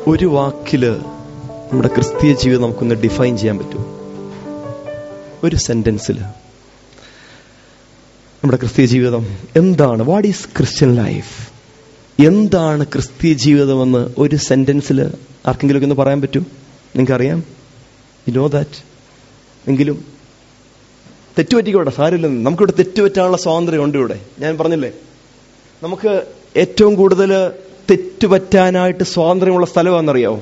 ഒരു വാക്കില് നമ്മുടെ ക്രിസ്തീയ ജീവിതം നമുക്കൊന്ന് ഡിഫൈൻ ചെയ്യാൻ പറ്റും ഒരു സെന്റൻസിൽ നമ്മുടെ ക്രിസ്തീയ ജീവിതം എന്താണ് വാട്ട് ഈസ് ക്രിസ്ത്യൻ ലൈഫ് എന്താണ് ക്രിസ്തീയ ജീവിതമെന്ന് ഒരു സെന്റൻസിൽ ആർക്കെങ്കിലും ഒന്ന് പറയാൻ പറ്റും നിങ്ങൾക്കറിയാം യു നോ ദാറ്റ് എങ്കിലും തെറ്റുപറ്റിക്കോട്ടെ സാരില്ലെന്ന് നമുക്കിവിടെ തെറ്റുപറ്റാനുള്ള സ്വാതന്ത്ര്യം ഉണ്ട് ഇവിടെ ഞാൻ പറഞ്ഞില്ലേ നമുക്ക് ഏറ്റവും കൂടുതൽ തെറ്റുപറ്റാനായിട്ട് സ്വാതന്ത്ര്യമുള്ള സ്ഥലമാണെന്നറിയാവോ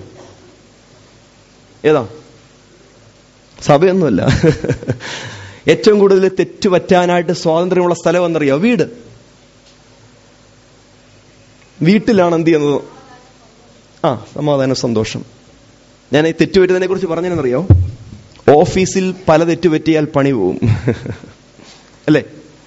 ഏതാ സഭയൊന്നുമല്ല ഏറ്റവും കൂടുതൽ തെറ്റുപറ്റാനായിട്ട് സ്വാതന്ത്ര്യമുള്ള സ്ഥലം എന്നറിയോ വീട് വീട്ടിലാണ് എന്ത് ചെയ്യുന്നത് ആ സമാധാനം സന്തോഷം ഞാൻ ഈ തെറ്റുപറ്റുന്നതിനെ കുറിച്ച് പറഞ്ഞതെന്നറിയോ ഓഫീസിൽ പല തെറ്റുപറ്റിയാൽ പണി പോവും അല്ലേ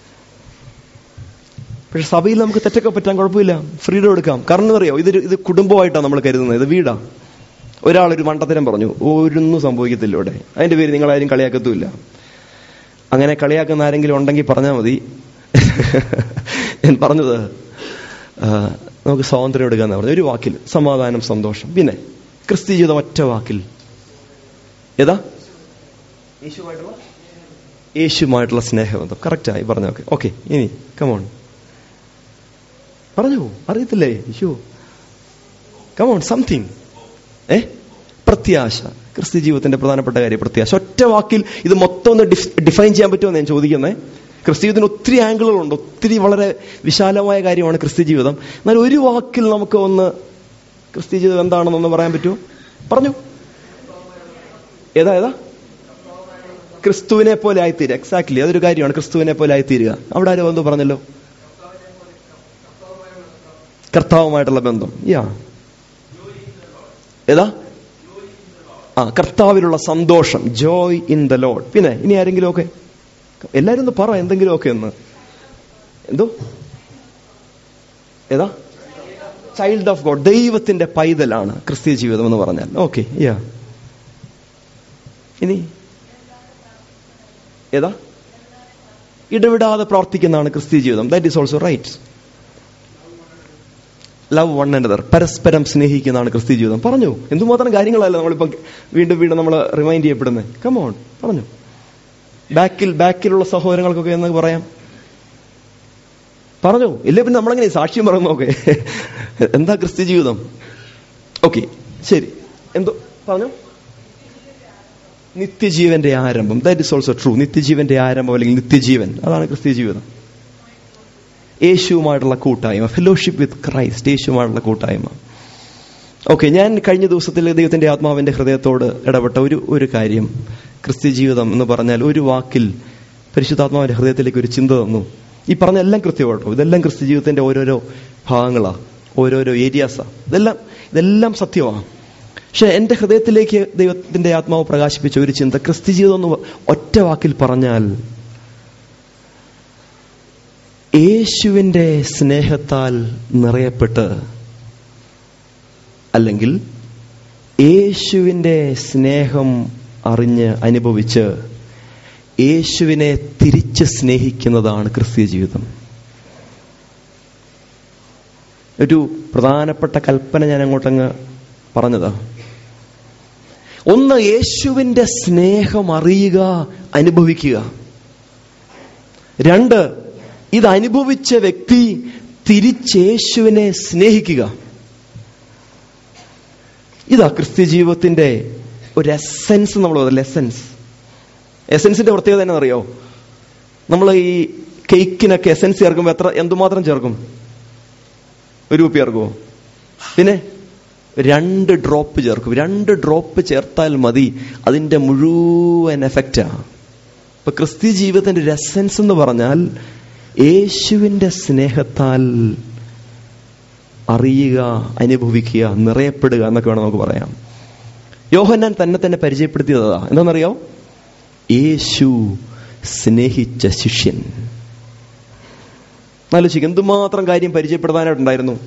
പക്ഷെ സഭയിൽ നമുക്ക് തെറ്റൊക്കെ പറ്റാൻ കുഴപ്പമില്ല ഫ്രീഡം എടുക്കാം കാരണം അറിയോ ഇതൊരു ഇത് കുടുംബമായിട്ടാണ് നമ്മൾ കരുതുന്നത് ഇത് വീടാ ഒരാളൊരു മണ്ടത്തരം പറഞ്ഞു ഒരൊന്നും സംഭവിക്കത്തില്ല ഇവിടെ അതിന്റെ പേര് നിങ്ങളാരും കളിയാക്കത്തുമില്ല അങ്ങനെ കളിയാക്കുന്ന ആരെങ്കിലും ഉണ്ടെങ്കിൽ പറഞ്ഞാൽ മതി ഞാൻ പറഞ്ഞത് ആ, നമുക്ക് സ്വാതന്ത്ര്യം എടുക്കാന്ന് പറഞ്ഞു ഒരു വാക്കിൽ സമാധാനം സന്തോഷം പിന്നെ ക്രിസ്തു ജീവിതം ഒറ്റ വാക്കിൽ ഏതാ യേശുമായിട്ടുള്ള യേശുമായിട്ടുള്ള സ്നേഹബന്ധം കറക്റ്റായി പറഞ്ഞോക്കെ ഓക്കെ ഇനി കമോൺ പറഞ്ഞു അറിയത്തില്ലേ യേശു കമോൺ സംതിങ് ഏ പ്രത്യാശ ക്രിസ്തു ജീവിതത്തിന്റെ പ്രധാനപ്പെട്ട കാര്യം പ്രത്യാശ ഒറ്റ വാക്കിൽ ഇത് മൊത്തം ഒന്ന് ഡിഫൈൻ ചെയ്യാൻ പറ്റുമോ ഞാൻ ചോദിക്കുന്നത് ക്രിസ്തു ജീവിതത്തിന് ഒത്തിരി ആംഗിളുകളുണ്ട് ഒത്തിരി വളരെ വിശാലമായ കാര്യമാണ് ക്രിസ്തു ജീവിതം എന്നാൽ ഒരു വാക്കിൽ നമുക്ക് ഒന്ന് ക്രിസ്തു ജീവിതം എന്താണെന്നൊന്ന് പറയാൻ പറ്റുമോ പറഞ്ഞു ഏതാ ഏതാ ക്രിസ്തുവിനെ പോലെ ആയിത്തീരുക എക്സാക്ട്ലി അതൊരു കാര്യമാണ് ക്രിസ്തുവിനെ പോലെ ആയിത്തീരുക അവിടെ ആരോ എന്തോ പറഞ്ഞല്ലോ കർത്താവുമായിട്ടുള്ള ബന്ധം യാ ഏതാ ആ കർത്താവിലുള്ള സന്തോഷം ജോയ് ഇൻ ദ ലോഡ് പിന്നെ ഇനി ആരെങ്കിലും ഒക്കെ എല്ലാരും ഒന്ന് പറ എന്തെങ്കിലും ഒക്കെ ഒന്ന് എന്തോ ഏതാ ചൈൽഡ് ഓഫ് ഗോഡ് ദൈവത്തിന്റെ പൈതലാണ് ക്രിസ്തീയ ജീവിതം എന്ന് പറഞ്ഞാൽ ഓക്കെ യാ ഇനി ഏതാ ഇടവിടാതെ പ്രവർത്തിക്കുന്നതാണ് ക്രിസ്തീയ ജീവിതം that is also right love one another പരസ്പരം സ്നേഹിക്കുന്നതാണ് ക്രിസ്ത്യ ജീവിതം പറഞ്ഞു എന്തുമാത്രം കാര്യങ്ങളല്ല നമ്മളിപ്പം വീണ്ടും വീണ്ടും നമ്മൾ റിമൈൻഡ് ചെയ്യപ്പെടുന്നത് കമോൺ പറഞ്ഞു ബാക്കിൽ ബാക്കിലുള്ള സഹോദരങ്ങൾക്കൊക്കെ എന്ന് പറയാം പറഞ്ഞു ഇല്ലേ പിന്നെ നമ്മളെങ്ങനെ സാക്ഷ്യം പറയുന്നു നോക്കെ എന്താ ക്രിസ്ത്യ ജീവിതം ഓക്കെ ശരി എന്തോ പറഞ്ഞു നിത്യജീവന്റെ ആരംഭം ദാറ്റ് ഇസ് ഓൾസോ ട്രൂ നിത്യജീവന്റെ ആരംഭം അല്ലെങ്കിൽ നിത്യജീവൻ അതാണ് ക്രിസ്ത്യ ജീവിതം യേശുവുമായിട്ടുള്ള കൂട്ടായ്മ ഫെലോഷിപ്പ് വിത്ത് ക്രൈസ്റ്റ് യേശുവുമായിട്ടുള്ള കൂട്ടായ്മ ഓക്കെ ഞാൻ കഴിഞ്ഞ ദിവസത്തിൽ ദൈവത്തിന്റെ ആത്മാവിന്റെ ഹൃദയത്തോട് ഇടപെട്ട ഒരു ഒരു കാര്യം ക്രിസ്ത്യ ജീവിതം എന്ന് പറഞ്ഞാൽ ഒരു വാക്കിൽ പരിശുദ്ധാത്മാവിന്റെ ഹൃദയത്തിലേക്ക് ഒരു ചിന്ത തന്നു ഈ പറഞ്ഞ എല്ലാം കൃത്യമാട്ടോ ഇതെല്ലാം ക്രിസ്ത്യ ജീവിതത്തിന്റെ ഓരോരോ ഭാഗങ്ങളാ ഓരോരോ ഏരിയാസാ ഇതെല്ലാം ഇതെല്ലാം സത്യമാണ് പക്ഷെ എന്റെ ഹൃദയത്തിലേക്ക് ദൈവത്തിന്റെ ആത്മാവ് പ്രകാശിപ്പിച്ച ഒരു ചിന്ത ക്രിസ്ത്യ ജീവിതം എന്ന് ഒറ്റ വാക്കിൽ പറഞ്ഞാൽ യേശുവിന്റെ സ്നേഹത്താൽ നിറയപ്പെട്ട് അല്ലെങ്കിൽ യേശുവിന്റെ സ്നേഹം അറിഞ്ഞ് അനുഭവിച്ച് യേശുവിനെ തിരിച്ച് സ്നേഹിക്കുന്നതാണ് ക്രിസ്തീയ ജീവിതം ഒരു പ്രധാനപ്പെട്ട കൽപ്പന ഞാൻ അങ്ങോട്ടങ്ങ് പറഞ്ഞതാ ഒന്ന് യേശുവിന്റെ സ്നേഹം അറിയുക അനുഭവിക്കുക രണ്ട് ഇത് അനുഭവിച്ച വ്യക്തി തിരിച്ച് യേശുവിനെ സ്നേഹിക്കുക ഇതാ ക്രിസ്ത്യ ജീവിതത്തിന്റെ ഒരു എസെൻസ് നമ്മൾ പറയില്ല എസെൻസ് എസെൻസിന്റെ പ്രത്യേകത തന്നെ അറിയോ നമ്മൾ ഈ കേക്കിനൊക്കെ എസെൻസ് ചേർക്കുമ്പോൾ എത്ര എന്തുമാത്രം ചേർക്കും ഒരു കുപ്പി ചേർക്കുമോ പിന്നെ രണ്ട് ഡ്രോപ്പ് ചേർക്കും രണ്ട് ഡ്രോപ്പ് ചേർത്താൽ മതി അതിന്റെ മുഴുവൻ എഫക്റ്റാ ഇപ്പൊ ക്രിസ്ത്യ ജീവിതത്തിന്റെ ഒരു എസെൻസ് എന്ന് പറഞ്ഞാൽ യേശുവിന്റെ സ്നേഹത്താൽ അറിയുക അനുഭവിക്കുക നിറയപ്പെടുക എന്നൊക്കെ വേണം നമുക്ക് പറയാം യോഹന്നാൻ തന്നെ തന്നെ പരിചയപ്പെടുത്തിയതാ എന്താണെന്നറിയോ യേശു സ്നേഹിച്ച ശിഷ്യൻ ആലോചിക്കും എന്തുമാത്രം കാര്യം പരിചയപ്പെടുത്താനായിട്ടുണ്ടായിരുന്നു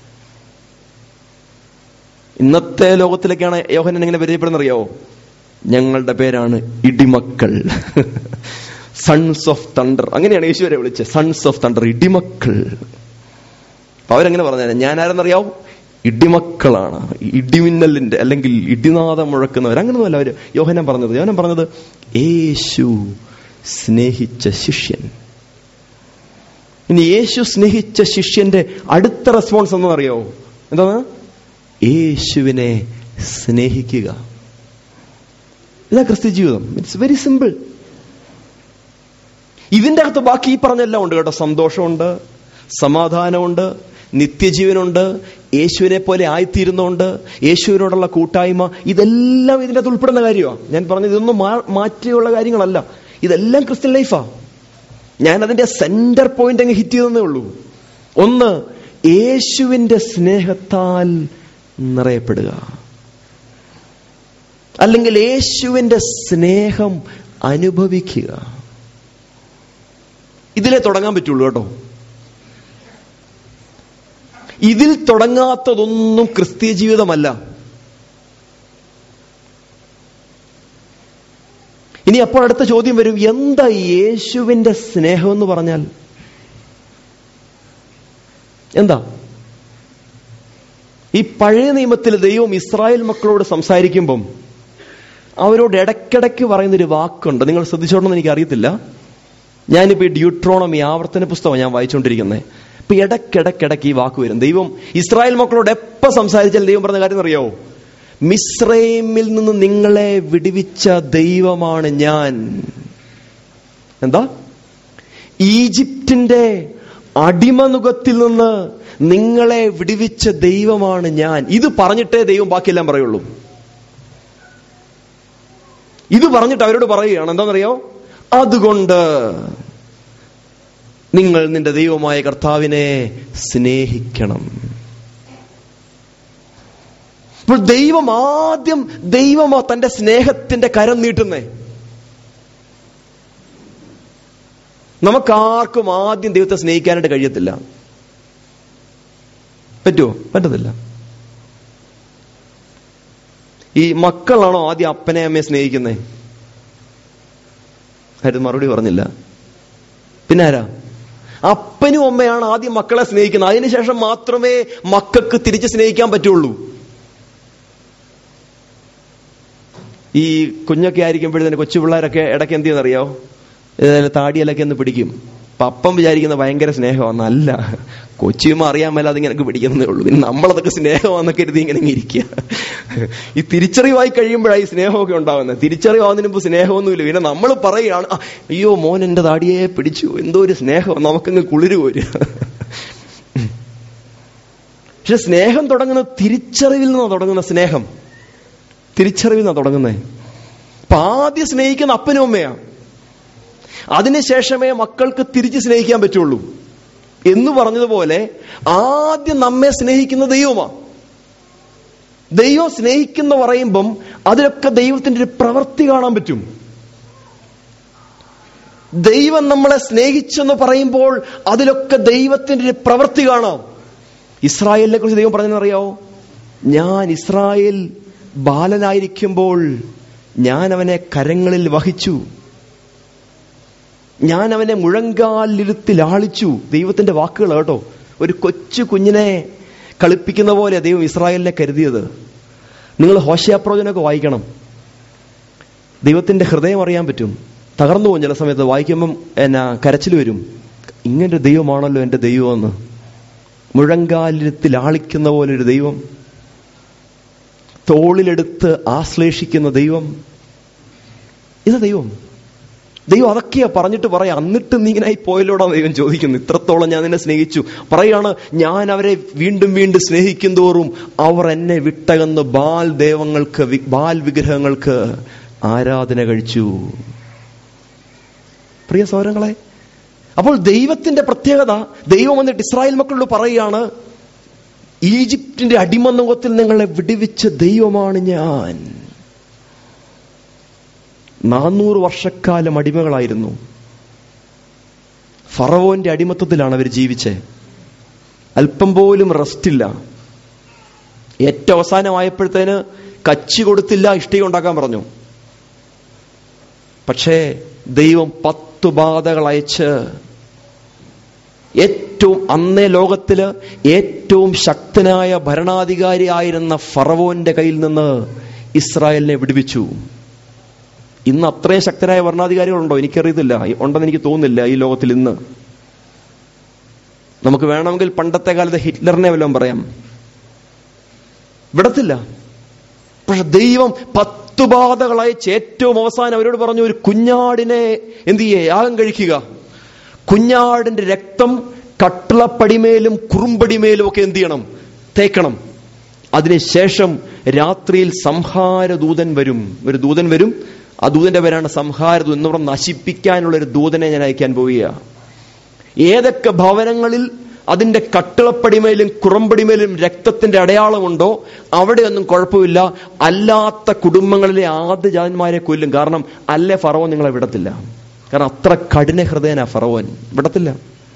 ഇന്നത്തെ ലോകത്തിലേക്കാണ് യോഹനൻ എങ്ങനെ പരിചയപ്പെടുന്നറിയാവോ ഞങ്ങളുടെ പേരാണ് ഇടിമക്കൾ സൺസ് ഓഫ് തണ്ടർ അങ്ങനെയാണ് യേശുവരെ വിളിച്ചത് സൺസ് ഓഫ് തണ്ടർ ഇടിമക്കൾ അപ്പൊ അവരെങ്ങനെ പറഞ്ഞാൽ ഞാൻ ആരെന്നറിയാവോ ഇടിമക്കളാണ് ഇടിമിന്നലിന്റെ അല്ലെങ്കിൽ ഇടിനാദം മുഴക്കുന്നവർ അങ്ങനെയൊന്നുമല്ല അവര് യോഹനം പറഞ്ഞത് യോഹനം പറഞ്ഞത് യേശു സ്നേഹിച്ച ശിഷ്യൻ ഇനി യേശു സ്നേഹിച്ച ശിഷ്യന്റെ അടുത്ത റെസ്പോൺസ് എന്താണെന്നറിയോ എന്താണ് യേശുവിനെ സ്നേഹിക്കുക ഇതാ ക്രിസ്ത്യ ജീവിതം ഇറ്റ്സ് വെരി സിമ്പിൾ ഇതിന്റെ അകത്ത് ബാക്കി ഈ പറഞ്ഞെല്ലാം ഉണ്ട് കേട്ടോ സന്തോഷമുണ്ട് സമാധാനമുണ്ട് നിത്യജീവനുണ്ട് യേശുവിനെ പോലെ ആയിത്തീരുന്നുണ്ട് യേശുവിനോടുള്ള കൂട്ടായ്മ ഇതെല്ലാം ഇതിന്റെ അകത്ത് ഉൾപ്പെടുന്ന കാര്യമാണ് ഞാൻ പറഞ്ഞത് ഇതൊന്നും മാ- മാറ്റിയുള്ള കാര്യങ്ങളല്ല ഇതെല്ലാം ക്രിസ്ത്യൻ ലൈഫാ ഞാൻ അതിന്റെ സെന്റർ പോയിന്റ് അങ്ങ് ഹിറ്റ് ചെയ്തേ ഉള്ളൂ ഒന്ന് യേശുവിന്റെ സ്നേഹത്താൽ നിറയപ്പെടുക അല്ലെങ്കിൽ യേശുവിന്റെ സ്നേഹം അനുഭവിക്കുക ഇതിലെ തുടങ്ങാൻ പറ്റുള്ളൂ കേട്ടോ ഇതിൽ തുടങ്ങാത്തതൊന്നും ക്രിസ്തീയ ജീവിതമല്ല ഇനി അപ്പോൾ അടുത്ത ചോദ്യം വരും എന്താ യേശുവിന്റെ സ്നേഹം എന്ന് പറഞ്ഞാൽ എന്താ ഈ പഴയ നിയമത്തിൽ ദൈവം ഇസ്രായേൽ മക്കളോട് സംസാരിക്കുമ്പം അവരോട് ഇടയ്ക്കിടയ്ക്ക് പറയുന്നൊരു വാക്കുണ്ട് നിങ്ങൾ ശ്രദ്ധിച്ചോണമെന്ന് എനിക്ക് അറിയത്തില്ല ഞാനിപ്പോ ഈ ഡ്യൂട്രോണമി ആവർത്തന പുസ്തകം ഞാൻ വായിച്ചുകൊണ്ടിരിക്കുന്നത് ഇപ്പൊ ഇടയ്ക്കിടയ്ക്കിടയ്ക്ക് ഈ വാക്ക് വരും ദൈവം ഇസ്രായേൽ മക്കളോട് എപ്പോ സംസാരിച്ചാൽ ദൈവം പറഞ്ഞ കാര്യം അറിയാവോ മിസ്രൈമിൽ നിന്ന് നിങ്ങളെ വിടുവിച്ച ദൈവമാണ് ഞാൻ എന്താ ഈജിപ്തിന്റെ അടിമനുഖത്തിൽ നിന്ന് നിങ്ങളെ വിടുവിച്ച ദൈവമാണ് ഞാൻ ഇത് പറഞ്ഞിട്ടേ ദൈവം ബാക്കിയെല്ലാം പറയുള്ളൂ ഇത് പറഞ്ഞിട്ട് അവരോട് പറയുകയാണ് എന്താണെന്നറിയോ അതുകൊണ്ട് നിങ്ങൾ നിന്റെ ദൈവമായ കർത്താവിനെ സ്നേഹിക്കണം അപ്പോൾ ദൈവം ആദ്യം ദൈവമാ തന്റെ സ്നേഹത്തിന്റെ കരം നീട്ടുന്നേ നമുക്കാർക്കും ആദ്യം ദൈവത്തെ സ്നേഹിക്കാനായിട്ട് കഴിയത്തില്ല പറ്റുമോ പറ്റത്തില്ല ഈ മക്കളാണോ ആദ്യം അപ്പനെ അമ്മയെ സ്നേഹിക്കുന്നേ ആരും മറുപടി പറഞ്ഞില്ല പിന്നെ ആരാ അപ്പനും അമ്മയാണ് ആദ്യം മക്കളെ സ്നേഹിക്കുന്നത് അതിനുശേഷം മാത്രമേ മക്കൾക്ക് തിരിച്ച് സ്നേഹിക്കാൻ പറ്റുള്ളൂ ഈ കുഞ്ഞൊക്കെ ആയിരിക്കുമ്പോഴത്തേന് കൊച്ചു പിള്ളേരൊക്കെ ഇടയ്ക്ക് എന്ത് ചെയ്യുന്നറിയോ ഏതായാലും താടിയിലൊക്കെ ഒന്ന് പിടിക്കും അപ്പൊ അപ്പം വിചാരിക്കുന്ന ഭയങ്കര സ്നേഹമാണ് അല്ല കൊച്ചിയുമ്പോ അറിയാൻ മേലാതെ ഇങ്ങനെ പിടിക്കുന്നതേ ഉള്ളൂ പിന്നെ നമ്മളതൊക്കെ സ്നേഹമാന്നൊക്കെ കരുതി ഇങ്ങനെ അങ്ങ് ഇരിക്കുക ഈ തിരിച്ചറിവായി കഴിയുമ്പോഴാണ് ഈ സ്നേഹമൊക്കെ ഉണ്ടാവുന്നത് തിരിച്ചറിവാകുന്നതിന് മുമ്പ് സ്നേഹമൊന്നുമില്ല പിന്നെ നമ്മൾ പറയുകയാണ് "ആ, അയ്യോ മോൻ എന്റെ താടിയെ പിടിച്ചു എന്തോ ഒരു സ്നേഹം നമുക്കങ്ങ് കുളിരു വരിക പക്ഷെ സ്നേഹം തുടങ്ങുന്ന തിരിച്ചറിവിൽ നിന്നാണ് തുടങ്ങുന്ന സ്നേഹം തിരിച്ചറിവിൽ നിന്നാണ് തുടങ്ങുന്നത് അപ്പൊ ആദ്യം സ്നേഹിക്കുന്ന അപ്പനും അമ്മയാ അതിനുശേഷമേ മക്കൾക്ക് തിരിച്ച് സ്നേഹിക്കാൻ പറ്റുള്ളൂ എന്ന് പറഞ്ഞതുപോലെ ആദ്യം നമ്മെ സ്നേഹിക്കുന്ന ദൈവമാ ദൈവം സ്നേഹിക്കുന്ന പറയുമ്പം അതിലൊക്കെ ദൈവത്തിന്റെ ഒരു പ്രവൃത്തി കാണാൻ പറ്റും ദൈവം നമ്മളെ സ്നേഹിച്ചെന്ന് പറയുമ്പോൾ അതിലൊക്കെ ദൈവത്തിന്റെ ഒരു പ്രവൃത്തി കാണാം ഇസ്രായേലിനെ കുറിച്ച് ദൈവം പറഞ്ഞറിയാവോ ഞാൻ ഇസ്രായേൽ ബാലനായിരിക്കുമ്പോൾ ഞാൻ അവനെ കരങ്ങളിൽ വഹിച്ചു ഞാൻ അവനെ മുഴങ്കാലിരുത്തി ലാളിച്ചു ദൈവത്തിന്റെ വാക്കുകൾ കേട്ടോ ഒരു കൊച്ചു കുഞ്ഞിനെ കളിപ്പിക്കുന്ന പോലെ ദൈവം ഇസ്രായേലിനെ കരുതിയത് നിങ്ങൾ ഹോശയാപ്രോജനൊക്കെ വായിക്കണം ദൈവത്തിന്റെ ഹൃദയം അറിയാൻ പറ്റും തകർന്നു പോകും ചില സമയത്ത് വായിക്കുമ്പം എന്നാ കരച്ചിൽ വരും ഇങ്ങനൊരു ദൈവമാണല്ലോ എൻ്റെ ദൈവമെന്ന് മുഴങ്കാലിരുത്തി ലാളിക്കുന്ന പോലെ ഒരു ദൈവം തോളിലെടുത്ത് ആശ്ലേഷിക്കുന്ന ദൈവം ഇത് ദൈവം ദൈവം അതൊക്കെയാ പറഞ്ഞിട്ട് പറയാം എന്നിട്ട് നീ ഇങ്ങനെ പോയല്ലോടാ ദൈവം ചോദിക്കുന്നു ഇത്രത്തോളം ഞാൻ നിന്നെ സ്നേഹിച്ചു പറയാണ് ഞാൻ അവരെ വീണ്ടും വീണ്ടും സ്നേഹിക്കും തോറും അവർ എന്നെ വിട്ടകന്ന് ബാൽ ദേവങ്ങൾക്ക് വി- ബാൽ വിഗ്രഹങ്ങൾക്ക് ആരാധന കഴിച്ചു പ്രിയ സൗരങ്ങളെ അപ്പോൾ ദൈവത്തിന്റെ പ്രത്യേകത ദൈവം വന്നിട്ട് ഇസ്രായേൽ മക്കളോട് പറയുകയാണ് ഈജിപ്തിന്റെ അടിമനുഖത്തിൽ നിങ്ങളെ വിടുവിച്ച ദൈവമാണ് ഞാൻ നാനൂറ് വർഷക്കാലം അടിമകളായിരുന്നു ഫറവോന്റെ അടിമത്തത്തിലാണ് അവർ ജീവിച്ചേ അല്പം പോലും റെസ്റ്റില്ല ഏറ്റവും അവസാനമായപ്പോഴത്തേന് കച്ചി കൊടുത്തില്ല ഇഷ്ടിക ഉണ്ടാക്കാൻ പറഞ്ഞു പക്ഷേ ദൈവം പത്തു ബാധകൾ അയച്ച് ഏറ്റവും ഏറ്റവും അന്നേ ലോകത്തില് ഏറ്റവും ശക്തനായ ഭരണാധികാരി ആയിരുന്ന ഫറവോന്റെ കയ്യിൽ നിന്ന് ഇസ്രായേലിനെ വിടുവിച്ചു ഇന്ന് അത്രയും ശക്തരായ ഭരണാധികാരികളുണ്ടോ എനിക്കറിയത്തില്ല ഉണ്ടെന്ന് എനിക്ക് തോന്നുന്നില്ല ഈ ലോകത്തിൽ ഇന്ന് നമുക്ക് വേണമെങ്കിൽ പണ്ടത്തെ കാലത്ത് ഹിറ്റ്ലറിനെ വല്ലതും പറയാം വിടത്തില്ല പക്ഷെ ദൈവം പത്തു ബാധകൾ അയച്ച് ഏറ്റവും അവസാനം അവരോട് പറഞ്ഞു ഒരു കുഞ്ഞാടിനെ എന്ത് ചെയ്യേ യാഗം കഴിക്കുക കുഞ്ഞാടിന്റെ രക്തം കട്ടിളപ്പടിമേലും കുറുമ്പടിമേലും ഒക്കെ എന്ത് ചെയ്യണം തേക്കണം അതിനുശേഷം രാത്രിയിൽ സംഹാരദൂതൻ വരും ഒരു ദൂതൻ വരും ആ ദൂതന്റെ പേരാണ് സംഹാരദൂതൻ എന്ന് പറഞ്ഞാൽ നശിപ്പിക്കാനുള്ള ഒരു ദൂതനെ ഞാൻ അയക്കാൻ പോവുക ഏതൊക്കെ ഭവനങ്ങളിൽ അതിന്റെ കട്ടിളപ്പടിമേലും കുറമ്പടിമേലും രക്തത്തിന്റെ അടയാളമുണ്ടോ അവിടെയൊന്നും കുഴപ്പമില്ല അല്ലാത്ത കുടുംബങ്ങളിലെ ആദ്യ ജാതന്മാരെ കൊല്ലും കാരണം അല്ലേ ഫറവോൻ നിങ്ങളെ വിടത്തില്ല കാരണം അത്ര കഠിന ഹൃദയനാ ഫറവോൻ വിടത്തില്ല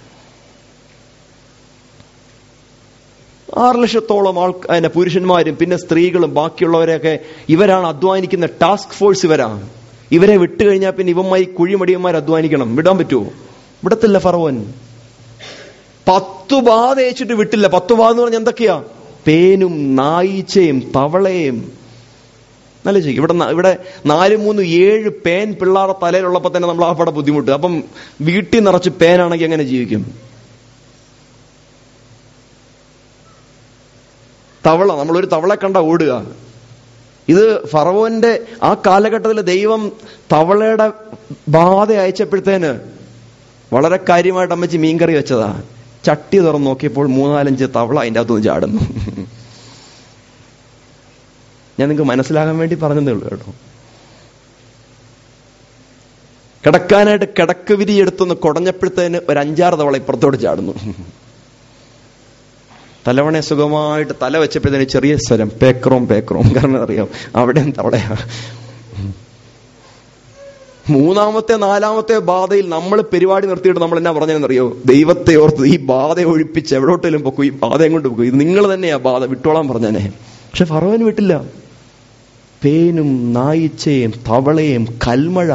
ആറ് ലക്ഷത്തോളം ആൾ അതിന്റെ പുരുഷന്മാരും പിന്നെ സ്ത്രീകളും ബാക്കിയുള്ളവരെയൊക്കെ ഇവരാണ് അധ്വാനിക്കുന്ന ടാസ്ക് ഫോഴ്സ് ഇവരാണ് ഇവരെ വിട്ടുകഴിഞ്ഞാൽ പിന്നെ ഇവന്മാർ കുഴിമടിയന്മാർ അധ്വാനിക്കണം വിടാൻ പറ്റുമോ വിടത്തില്ല ഫറവോൻ പത്തു ബാധ അയച്ചിട്ട് വിട്ടില്ല പത്തു ബാധ എന്ന് പറഞ്ഞാൽ എന്തൊക്കെയാ പേനും നായിച്ചയും തവളയും നല്ല ചെയ്യും ഇവിടെ ന- ഇവിടെ നാല് മൂന്ന് ഏഴ് പേൻ പിള്ളേരുടെ തലയിലുള്ളപ്പോ തന്നെ നമ്മൾ ആ പട ബുദ്ധിമുട്ട് അപ്പം വീട്ടിൽ നിറച്ച് പേനാണെങ്കിൽ എങ്ങനെ ജീവിക്കും തവള നമ്മളൊരു തവളെ കണ്ട ഓടുക ഇത് ഫറവോന്റെ ആ കാലഘട്ടത്തിൽ ദൈവം തവളയുടെ ബാധ അയച്ചപ്പോഴത്തേന് വളരെ കാര്യമായിട്ട് അമ്മച്ചി മീൻകറി വെച്ചതാ ചട്ടി തുറന്ന് നോക്കിയപ്പോൾ മൂന്നാലഞ്ച് തവള അതിൻ്റെ അകത്തുനിന്ന് ചാടുന്നു ഞാൻ നിങ്ങൾക്ക് മനസ്സിലാകാൻ വേണ്ടി പറഞ്ഞതേ ഉള്ളൂ കേട്ടോ കിടക്കാനായിട്ട് കിടക്ക് വിരി എടുത്തൊന്ന് കുടഞ്ഞപ്പോഴത്തേന് ഒരു അഞ്ചാറ് തവള ഇപ്പുറത്തോട് ചാടുന്നു തലവണ സുഖമായിട്ട് തല വെച്ചപ്പോഴത്തേന് ചെറിയ സ്വരം പേക്രോം പേക്രോം കാരണം അറിയാം അവിടെയും തവളയാ മൂന്നാമത്തെ നാലാമത്തെ ബാധയിൽ നമ്മൾ പരിപാടി നിർത്തിയിട്ട് നമ്മൾ എന്നാ പറഞ്ഞതെന്നറിയോ ദൈവത്തെ ഓർത്ത് ഈ ബാധ ഒഴിപ്പിച്ച് എവിടോട്ടേലും പൊക്കു ഈ ബാധയും കൊണ്ട് പൊക്കു ഇത് നിങ്ങൾ തന്നെയാ ബാധ വിട്ടോളാൻ പറഞ്ഞനെ പക്ഷെ ഫറവന് വിട്ടില്ല പേനും നായിച്ചയും തവളയും കൽമഴ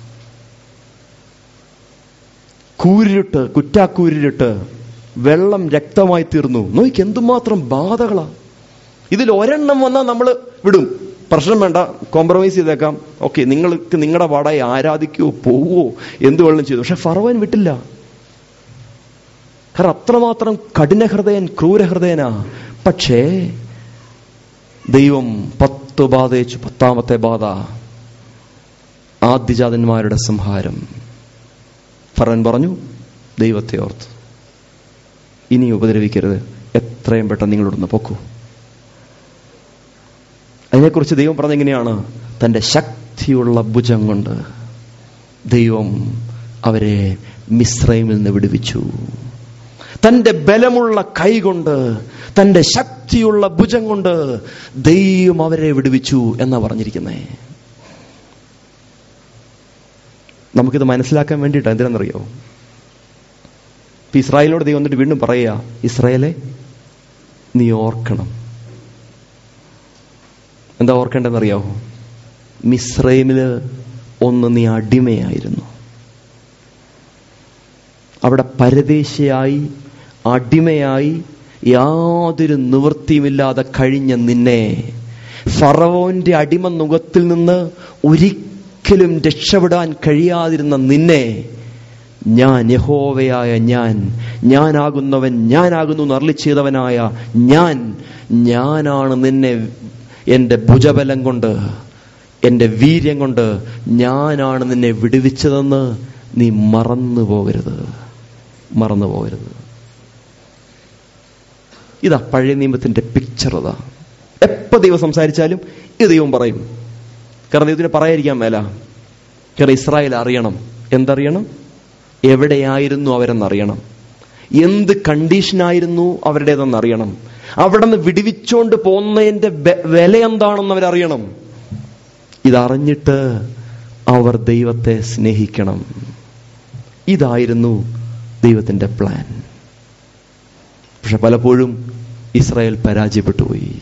കൂരിരുട്ട് കുറ്റാക്കൂരിരുട്ട് വെള്ളം രക്തമായി തീർന്നു നോക്ക് എന്തുമാത്രം ബാധകളാ ഇതിൽ ഒരെണ്ണം വന്നാൽ നമ്മൾ വിടും പ്രശ്നം വേണ്ട കോംപ്രമൈസ് ചെയ്തേക്കാം ഓക്കെ നിങ്ങൾക്ക് നിങ്ങളുടെ പാടായി ആരാധിക്കുവോ പോവോ എന്ത് വെള്ളം ചെയ്തു പക്ഷെ ഫറവൻ വിട്ടില്ല കാരണം അത്രമാത്രം കഠിന ഹൃദയൻ ക്രൂരഹൃദയനാ പക്ഷേ ദൈവം പത്ത് ബാധയിച്ചു പത്താമത്തെ ബാധ ആദ്യജാതന്മാരുടെ സംഹാരം ഫറവൻ പറഞ്ഞു ദൈവത്തെ ഓർത്ത് ഇനി ഉപദ്രവിക്കരുത് എത്രയും പെട്ടെന്ന് നിങ്ങളിവിടുന്ന് പൊക്കൂ അതിനെക്കുറിച്ച് ദൈവം പറഞ്ഞെങ്ങനെയാണ് തന്റെ ശക്തിയുള്ള ഭുജം കൊണ്ട് ദൈവം അവരെ മിശ്രൈമിൽ നിന്ന് വിടുവിച്ചു തന്റെ ബലമുള്ള കൈ കൊണ്ട് തന്റെ ശക്തിയുള്ള ഭുജം കൊണ്ട് ദൈവം അവരെ വിടുവിച്ചു എന്നാ പറഞ്ഞിരിക്കുന്നേ നമുക്കിത് മനസ്സിലാക്കാൻ വേണ്ടിയിട്ട് എന്തിനാണെന്നറിയോ ഇപ്പൊ ഇസ്രായേലിനോട് ദൈവം എന്നിട്ട് വീണ്ടും പറയുക ഇസ്രായേലെ നീ ഓർക്കണം എന്താ ഓർക്കേണ്ടതെന്നറിയാവോ മിസ്രൈമില് ഒന്ന് നീ അടിമയായിരുന്നു അവിടെ പരദേശയായി അടിമയായി യാതൊരു നിവൃത്തിയുമില്ലാതെ കഴിഞ്ഞ നിന്നെ ഫറവോന്റെ അടിമ മുഖത്തിൽ നിന്ന് ഒരിക്കലും രക്ഷപ്പെടാൻ കഴിയാതിരുന്ന നിന്നെ ഞാൻ യഹോവയായ ഞാൻ ഞാനാകുന്നവൻ ഞാനാകുന്നു നർളി ചെയ്തവനായ ഞാൻ ഞാനാണ് നിന്നെ എൻ്റെ ഭുജബലം കൊണ്ട് എൻ്റെ വീര്യം കൊണ്ട് ഞാനാണ് നിന്നെ വിടുവിച്ചതെന്ന് നീ മറന്നു പോകരുത് മറന്നു പോകരുത് ഇതാ പഴയ നിയമത്തിന്റെ പിക്ചർ ഇതാ എപ്പോ ദൈവം സംസാരിച്ചാലും ഇത് ദൈവം പറയും കാരണം ദൈവത്തിന് പറയാതിരിക്കാൻ മേല കാരണം ഇസ്രായേൽ അറിയണം എന്തറിയണം എവിടെയായിരുന്നു അവരെന്നറിയണം എന്ത് കണ്ടീഷനായിരുന്നു അവരുടേതെന്ന് അറിയണം അവിടെ നിന്ന് വിടുവിച്ചോണ്ട് പോകുന്നതിന്റെ ബെ- വില എന്താണെന്ന് അവരറിയണം ഇതറിഞ്ഞിട്ട് അവർ ദൈവത്തെ സ്നേഹിക്കണം ഇതായിരുന്നു ദൈവത്തിന്റെ പ്ലാൻ പക്ഷെ പലപ്പോഴും ഇസ്രായേൽ പരാജയപ്പെട്ടു പോയി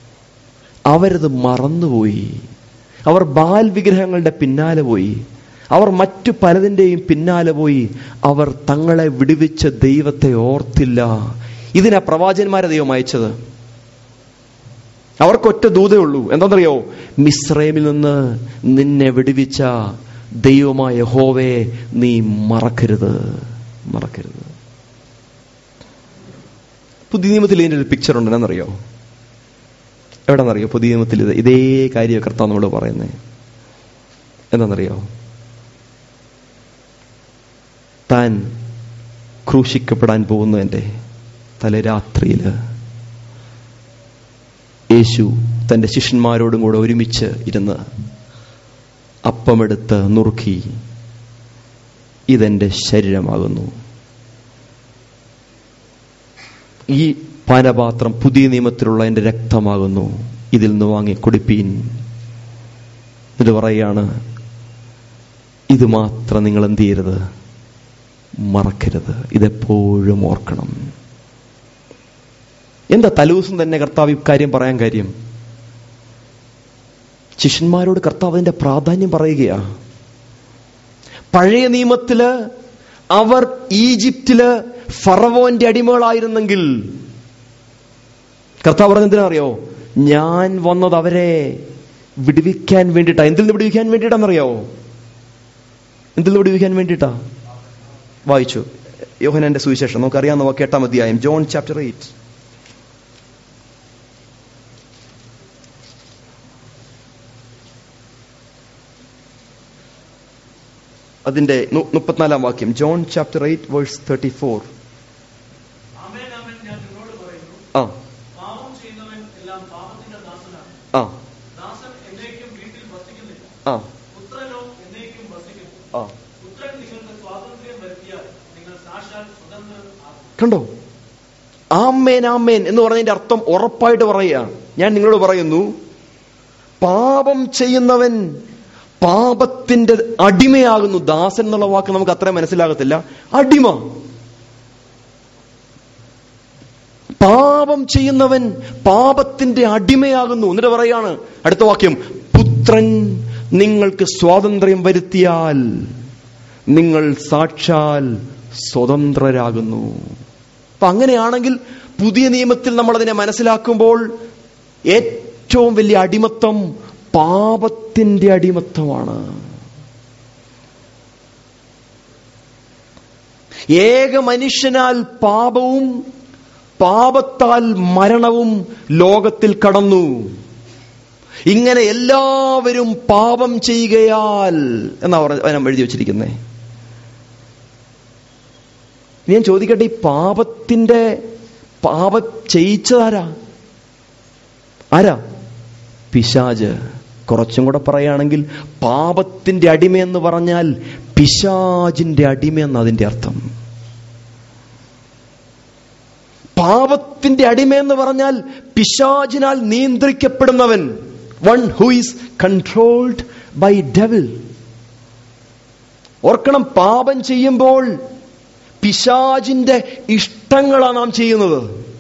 അവരത് മറന്നുപോയി അവർ ബാൽ വിഗ്രഹങ്ങളുടെ പിന്നാലെ പോയി അവർ മറ്റു പലതിൻ്റെയും പിന്നാലെ പോയി അവർ തങ്ങളെ വിടുവിച്ച ദൈവത്തെ ഓർത്തില്ല ഇതിനാ പ്രവാചകന്മാരെ ദൈവം അയച്ചത് അവർക്കൊറ്റ ദൂതേ ഉള്ളൂ എന്താണെന്നറിയോ മിശ്രമിൽ നിന്ന് നിന്നെ വിടുവിച്ച ദൈവമായ ഹോവയെ നീ മറക്കരുത് മറക്കരുത് പുതിയ നിയമത്തിൽ ഇതിൻ്റെ ഒരു പിക്ചർ ഉണ്ട് എന്നറിയോ എവിടെന്നറിയോ പുതിയ നിയമത്തിൽ ഇത് ഇതേ കാര്യം കർത്താവ് നമ്മൾ പറയുന്നത് എന്താണെന്നറിയോ താൻ ക്രൂശിക്കപ്പെടാൻ പോകുന്നതിൻ്റെ തലരാത്രിയിൽ യേശു തൻ്റെ ശിഷ്യന്മാരോടും കൂടെ ഒരുമിച്ച് ഇരുന്ന് അപ്പമെടുത്ത് നുറുക്കി ഇതെന്റെ ശരീരമാകുന്നു ഈ പാനപാത്രം പുതിയ നിയമത്തിലുള്ള എൻ്റെ രക്തമാകുന്നു ഇതിൽ നിന്ന് വാങ്ങി കുടിപ്പീൻ എന്നിട്ട് പറയാണ് ഇത് മാത്രം നിങ്ങൾ എന്ത് ചെയ്യരുത് മറക്കരുത് ഇതെപ്പോഴും ഓർക്കണം എന്താ തലൂസം തന്നെ കർത്താവ് ഇക്കാര്യം പറയാൻ കാര്യം ശിഷ്യന്മാരോട് കർത്താവ് അതിന്റെ പ്രാധാന്യം പറയുകയാ പഴയ നിയമത്തില് അവർ ഈജിപ്തില് ഫറവോന്റെ അടിമകളായിരുന്നെങ്കിൽ കർത്താവ് പറഞ്ഞ എന്തിനാ അറിയോ ഞാൻ വന്നത് അവരെ വിടുവിക്കാൻ വേണ്ടിയിട്ടാ എന്തിൽ നിന്ന് വിടുവിക്കാൻ വേണ്ടിയിട്ടാണെന്നറിയോ എന്തിൽ നിന്ന് വിടുവിക്കാൻ വേണ്ടിയിട്ടാ വായിച്ചു യോഹനന്റെ സുവിശേഷം നമുക്കറിയാവുന്ന വാക്ക് എട്ടാം അധ്യായം ജോൺ ചാപ്റ്റർ എയ്റ്റ് അതിന്റെ നു- മുപ്പത്തിനാലാം വാക്യം John chapter eight verse thirty four ആമേൻ ആമേൻ ഞാൻ നിന്നോട് പറയുന്നു ആ പാപം ചെയ്യുന്നവൻ എല്ലാം പാപത്തിന്റെ ദാസനാണ് ആ ദാസൻ എന്നേക്കും വീട്ടിൽ വസിക്കുന്നില്ല ആ പുത്രനോ എന്നേക്കും വസിക്കുന്നു ആ പുത്രൻ നിങ്ങൾക്ക് സ്വാതന്ത്ര്യം വരുത്തിയാൽ നിങ്ങൾ സാക്ഷാൽ സ്വതന്ത്രൻ ആകും കണ്ടോ ആമേൻ ആമേൻ എന്ന് പറഞ്ഞതിന്റെ അർത്ഥം ഉറപ്പായിട്ട് പറയുക ഞാൻ നിങ്ങളോട് പറയുന്നു പാപം ചെയ്യുന്നവൻ പാപത്തിന്റെ അടിമയാകുന്നു ദാസൻ എന്നുള്ള വാക്ക് നമുക്ക് അത്ര മനസ്സിലാകത്തില്ല അടിമ പാപം ചെയ്യുന്നവൻ പാപത്തിന്റെ അടിമയാകുന്നു എന്നിട്ട് പറയാണ് അടുത്ത വാക്യം പുത്രൻ നിങ്ങൾക്ക് സ്വാതന്ത്ര്യം വരുത്തിയാൽ നിങ്ങൾ സാക്ഷാൽ സ്വതന്ത്രരാകുന്നു അപ്പൊ അങ്ങനെയാണെങ്കിൽ പുതിയ നിയമത്തിൽ നമ്മൾ അതിനെ മനസ്സിലാക്കുമ്പോൾ ഏറ്റവും വലിയ അടിമത്തം പാപത്തിന്റെ അടിമത്തമാണ് ഏക മനുഷ്യനാൽ പാപവും പാപത്താൽ മരണവും ലോകത്തിൽ കടന്നു ഇങ്ങനെ എല്ലാവരും പാപം ചെയ്യുകയാൽ എന്നാ പറഞ്ഞ എഴുതി വെച്ചിരിക്കുന്നേ ഞാൻ ചോദിക്കട്ടെ ഈ പാപത്തിന്റെ പാപം ചെയ്യിച്ചതാരാ ആരാ പിശാജ് കുറച്ചും കൂടെ പറയുകയാണെങ്കിൽ പാപത്തിന്റെ അടിമയെന്ന് പറഞ്ഞാൽ പിശാജിന്റെ അടിമയെന്ന് അതിന്റെ അർത്ഥം പാപത്തിന്റെ അടിമയെന്ന് പറഞ്ഞാൽ പിശാജിനാൽ നിയന്ത്രിക്കപ്പെടുന്നവൻ one who is controlled by devil ഓർക്കണം പാപം ചെയ്യുമ്പോൾ പിശാജിന്റെ ഇഷ്ടങ്ങളാണ് നാം ചെയ്യുന്നത്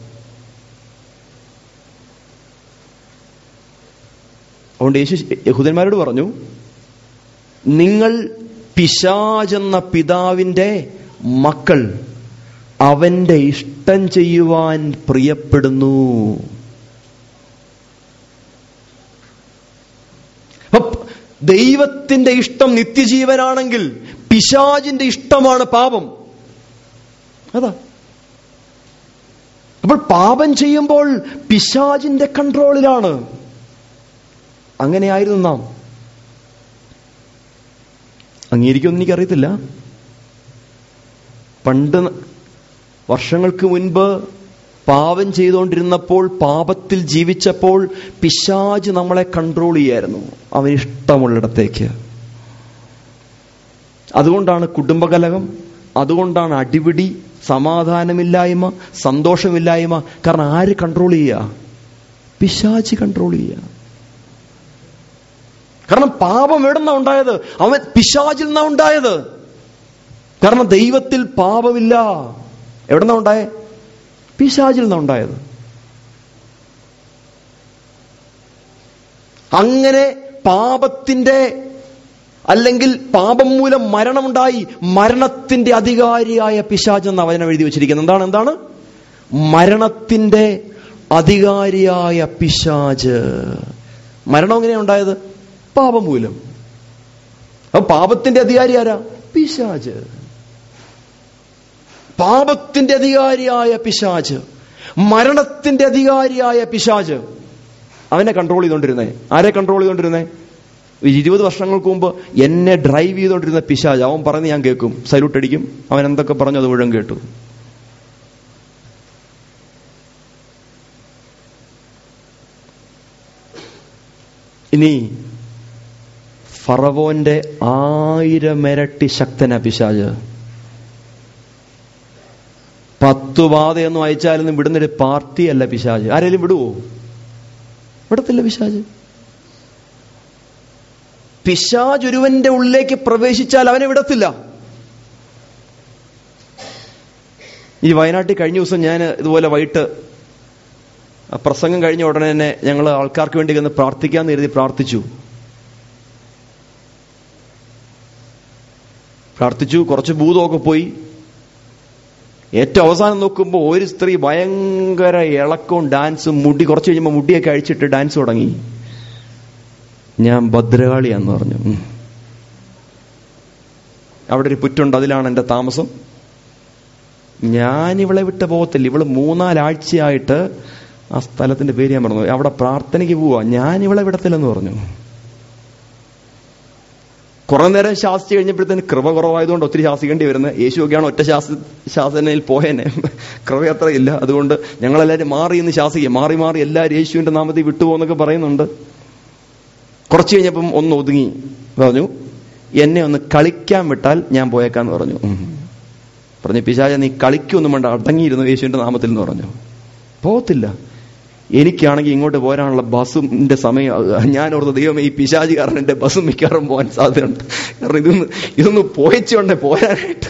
അതുകൊണ്ട് യേശു യഹൂദന്മാരോട് പറഞ്ഞു നിങ്ങൾ പിശാചെന്ന പിതാവിന്റെ മക്കൾ അവന്റെ ഇഷ്ടം ചെയ്യുവാൻ പ്രിയപ്പെടുന്നു അപ്പൊ ദൈവത്തിന്റെ ഇഷ്ടം നിത്യജീവനാണെങ്കിൽ പിശാജിന്റെ ഇഷ്ടമാണ് പാപം അതാ അപ്പോൾ പാപം ചെയ്യുമ്പോൾ പിശാജിന്റെ കൺട്രോളിലാണ് അങ്ങനെയായിരുന്നു നാം അംഗീകരിക്കുമെന്ന് എനിക്കറിയത്തില്ല പണ്ട് വർഷങ്ങൾക്ക് മുൻപ് പാപം ചെയ്തുകൊണ്ടിരുന്നപ്പോൾ പാപത്തിൽ ജീവിച്ചപ്പോൾ പിശാജ് നമ്മളെ കൺട്രോൾ ചെയ്യായിരുന്നു അവന് ഇഷ്ടമുള്ളിടത്തേക്ക് അതുകൊണ്ടാണ് കുടുംബകലഹം അതുകൊണ്ടാണ് അടിപിടി സമാധാനമില്ലായ്മ സന്തോഷമില്ലായ്മ കാരണം ആര് കൺട്രോൾ ചെയ്യുക പിശാജ് കൺട്രോൾ ചെയ്യുക കാരണം പാപം എവിടുന്ന ഉണ്ടായത് അവൻ പിശാചിൽ നിന്നാ ഉണ്ടായത് കാരണം ദൈവത്തിൽ പാപമില്ല എവിടുന്ന ഉണ്ടായേ പിശാചിൽ നിന്നാ ഉണ്ടായത് അങ്ങനെ പാപത്തിന്റെ അല്ലെങ്കിൽ പാപം മൂലം മരണമുണ്ടായി മരണത്തിന്റെ അധികാരിയായ പിശാജ് എന്ന വചനം എഴുതി വെച്ചിരിക്കുന്നത് എന്താണ് എന്താണ് മരണത്തിന്റെ അധികാരിയായ പിശാജ് മരണം എങ്ങനെയാ ഉണ്ടായത് പാപം മൂലം അപ്പൊ പാപത്തിന്റെ അധികാരി ആരാ പിശാജ് പാപത്തിന്റെ അധികാരിയായ പിശാജ് മരണത്തിന്റെ അധികാരിയായ പിശാജ് അവനെ കൺട്രോൾ ചെയ്തോണ്ടിരുന്നേ ആരെ കൺട്രോൾ ചെയ്തോണ്ടിരുന്നേ ഒരു ഇരുപത് വർഷങ്ങൾക്ക് മുമ്പ് എന്നെ ഡ്രൈവ് ചെയ്തോണ്ടിരുന്ന പിശാജ് അവൻ പറഞ്ഞ് ഞാൻ കേൾക്കും സല്യൂട്ട് അടിക്കും അവൻ എന്തൊക്കെ പറഞ്ഞു അത് മുഴുവൻ കേട്ടു ഇനി ഫറവോന്റെ ആയിരമിരട്ടി ശക്തന പിശാജ് പത്തു പാതയൊന്നും അയച്ചാലൊന്നും വിടുന്നൊരു പാർട്ടിയല്ല പിശാജ് ആരെങ്കിലും വിടുവോ വിടത്തില്ല പിശാജ് പിശാജ് ഒരുവന്റെ ഉള്ളിലേക്ക് പ്രവേശിച്ചാൽ അവനെ വിടത്തില്ല ഈ വയനാട്ടിൽ കഴിഞ്ഞ ദിവസം ഞാൻ ഇതുപോലെ വൈകിട്ട് ആ പ്രസംഗം കഴിഞ്ഞ ഉടനെ തന്നെ ഞങ്ങൾ ആൾക്കാർക്ക് വേണ്ടി ഒന്ന് പ്രാർത്ഥിക്കാന്ന് കരുതി പ്രാർത്ഥിച്ചു പ്രാർത്ഥിച്ചു കുറച്ച് ഭൂതമൊക്കെ പോയി ഏറ്റവും അവസാനം നോക്കുമ്പോൾ ഒരു സ്ത്രീ ഭയങ്കര ഇളക്കവും ഡാൻസും മുടി കുറച്ച് കഴിയുമ്പോൾ മുടിയൊക്കെ അഴിച്ചിട്ട് ഡാൻസ് തുടങ്ങി ഞാൻ ഭദ്രകാളിയാന്ന് പറഞ്ഞു ഉം. അവിടെ ഒരു പുറ്റുണ്ട് അതിലാണ് എൻ്റെ താമസം ഞാൻ ഇവളെ വിട്ട് പോകത്തില്ല ഇവള് മൂന്നാലാഴ്ചയായിട്ട് ആ സ്ഥലത്തിന്റെ പേര് ഞാൻ പറഞ്ഞു അവിടെ പ്രാർത്ഥനയ്ക്ക് പോവാ ഞാൻ ഇവളെ വിടത്തില്ലെന്ന് പറഞ്ഞു കുറെ നേരം ശാസിച്ചു കഴിഞ്ഞപ്പോഴത്തേന് കൃപ കുറവായതുകൊണ്ട് ഒത്തിരി ശാസിക്കേണ്ടി വരുന്നത് യേശുവൊക്കെയാണ് ഒറ്റ ശാസ ശാസനയിൽ പോയേനെ കൃപ അത്ര ഇല്ല അതുകൊണ്ട് ഞങ്ങളെല്ലാവരും മാറി ഇന്ന് ശാസിക്കുക മാറി മാറി എല്ലാവരും യേശുവിന്റെ നാമത്തിൽ വിട്ടുപോകുന്നൊക്കെ പറയുന്നുണ്ട് കുറച്ച് കഴിഞ്ഞപ്പം ഒന്ന് ഒതുങ്ങി പറഞ്ഞു എന്നെ ഒന്ന് കളിക്കാൻ വിട്ടാൽ ഞാൻ പോയേക്കാന്ന് പറഞ്ഞു ഉം. പറഞ്ഞു പിശാച നീ കളിക്കൊന്നും വേണ്ട അടങ്ങിയിരുന്നു യേശുവിന്റെ നാമത്തിൽ എന്ന് പറഞ്ഞു പോകത്തില്ല എനിക്കാണെങ്കിൽ ഇങ്ങോട്ട് പോരാനുള്ള ബസ്സിന്റെ സമയം ഞാൻ ഓർത്ത് ദൈവമേ ഈ പിശാജി കാരണം എന്റെ ബസ് മിക്കവാറും പോകാൻ സാധ്യതയുണ്ട് കാരണം ഇതൊന്ന് ഇതൊന്ന് പോയച്ചുകൊണ്ടേ പോരാനായിട്ട്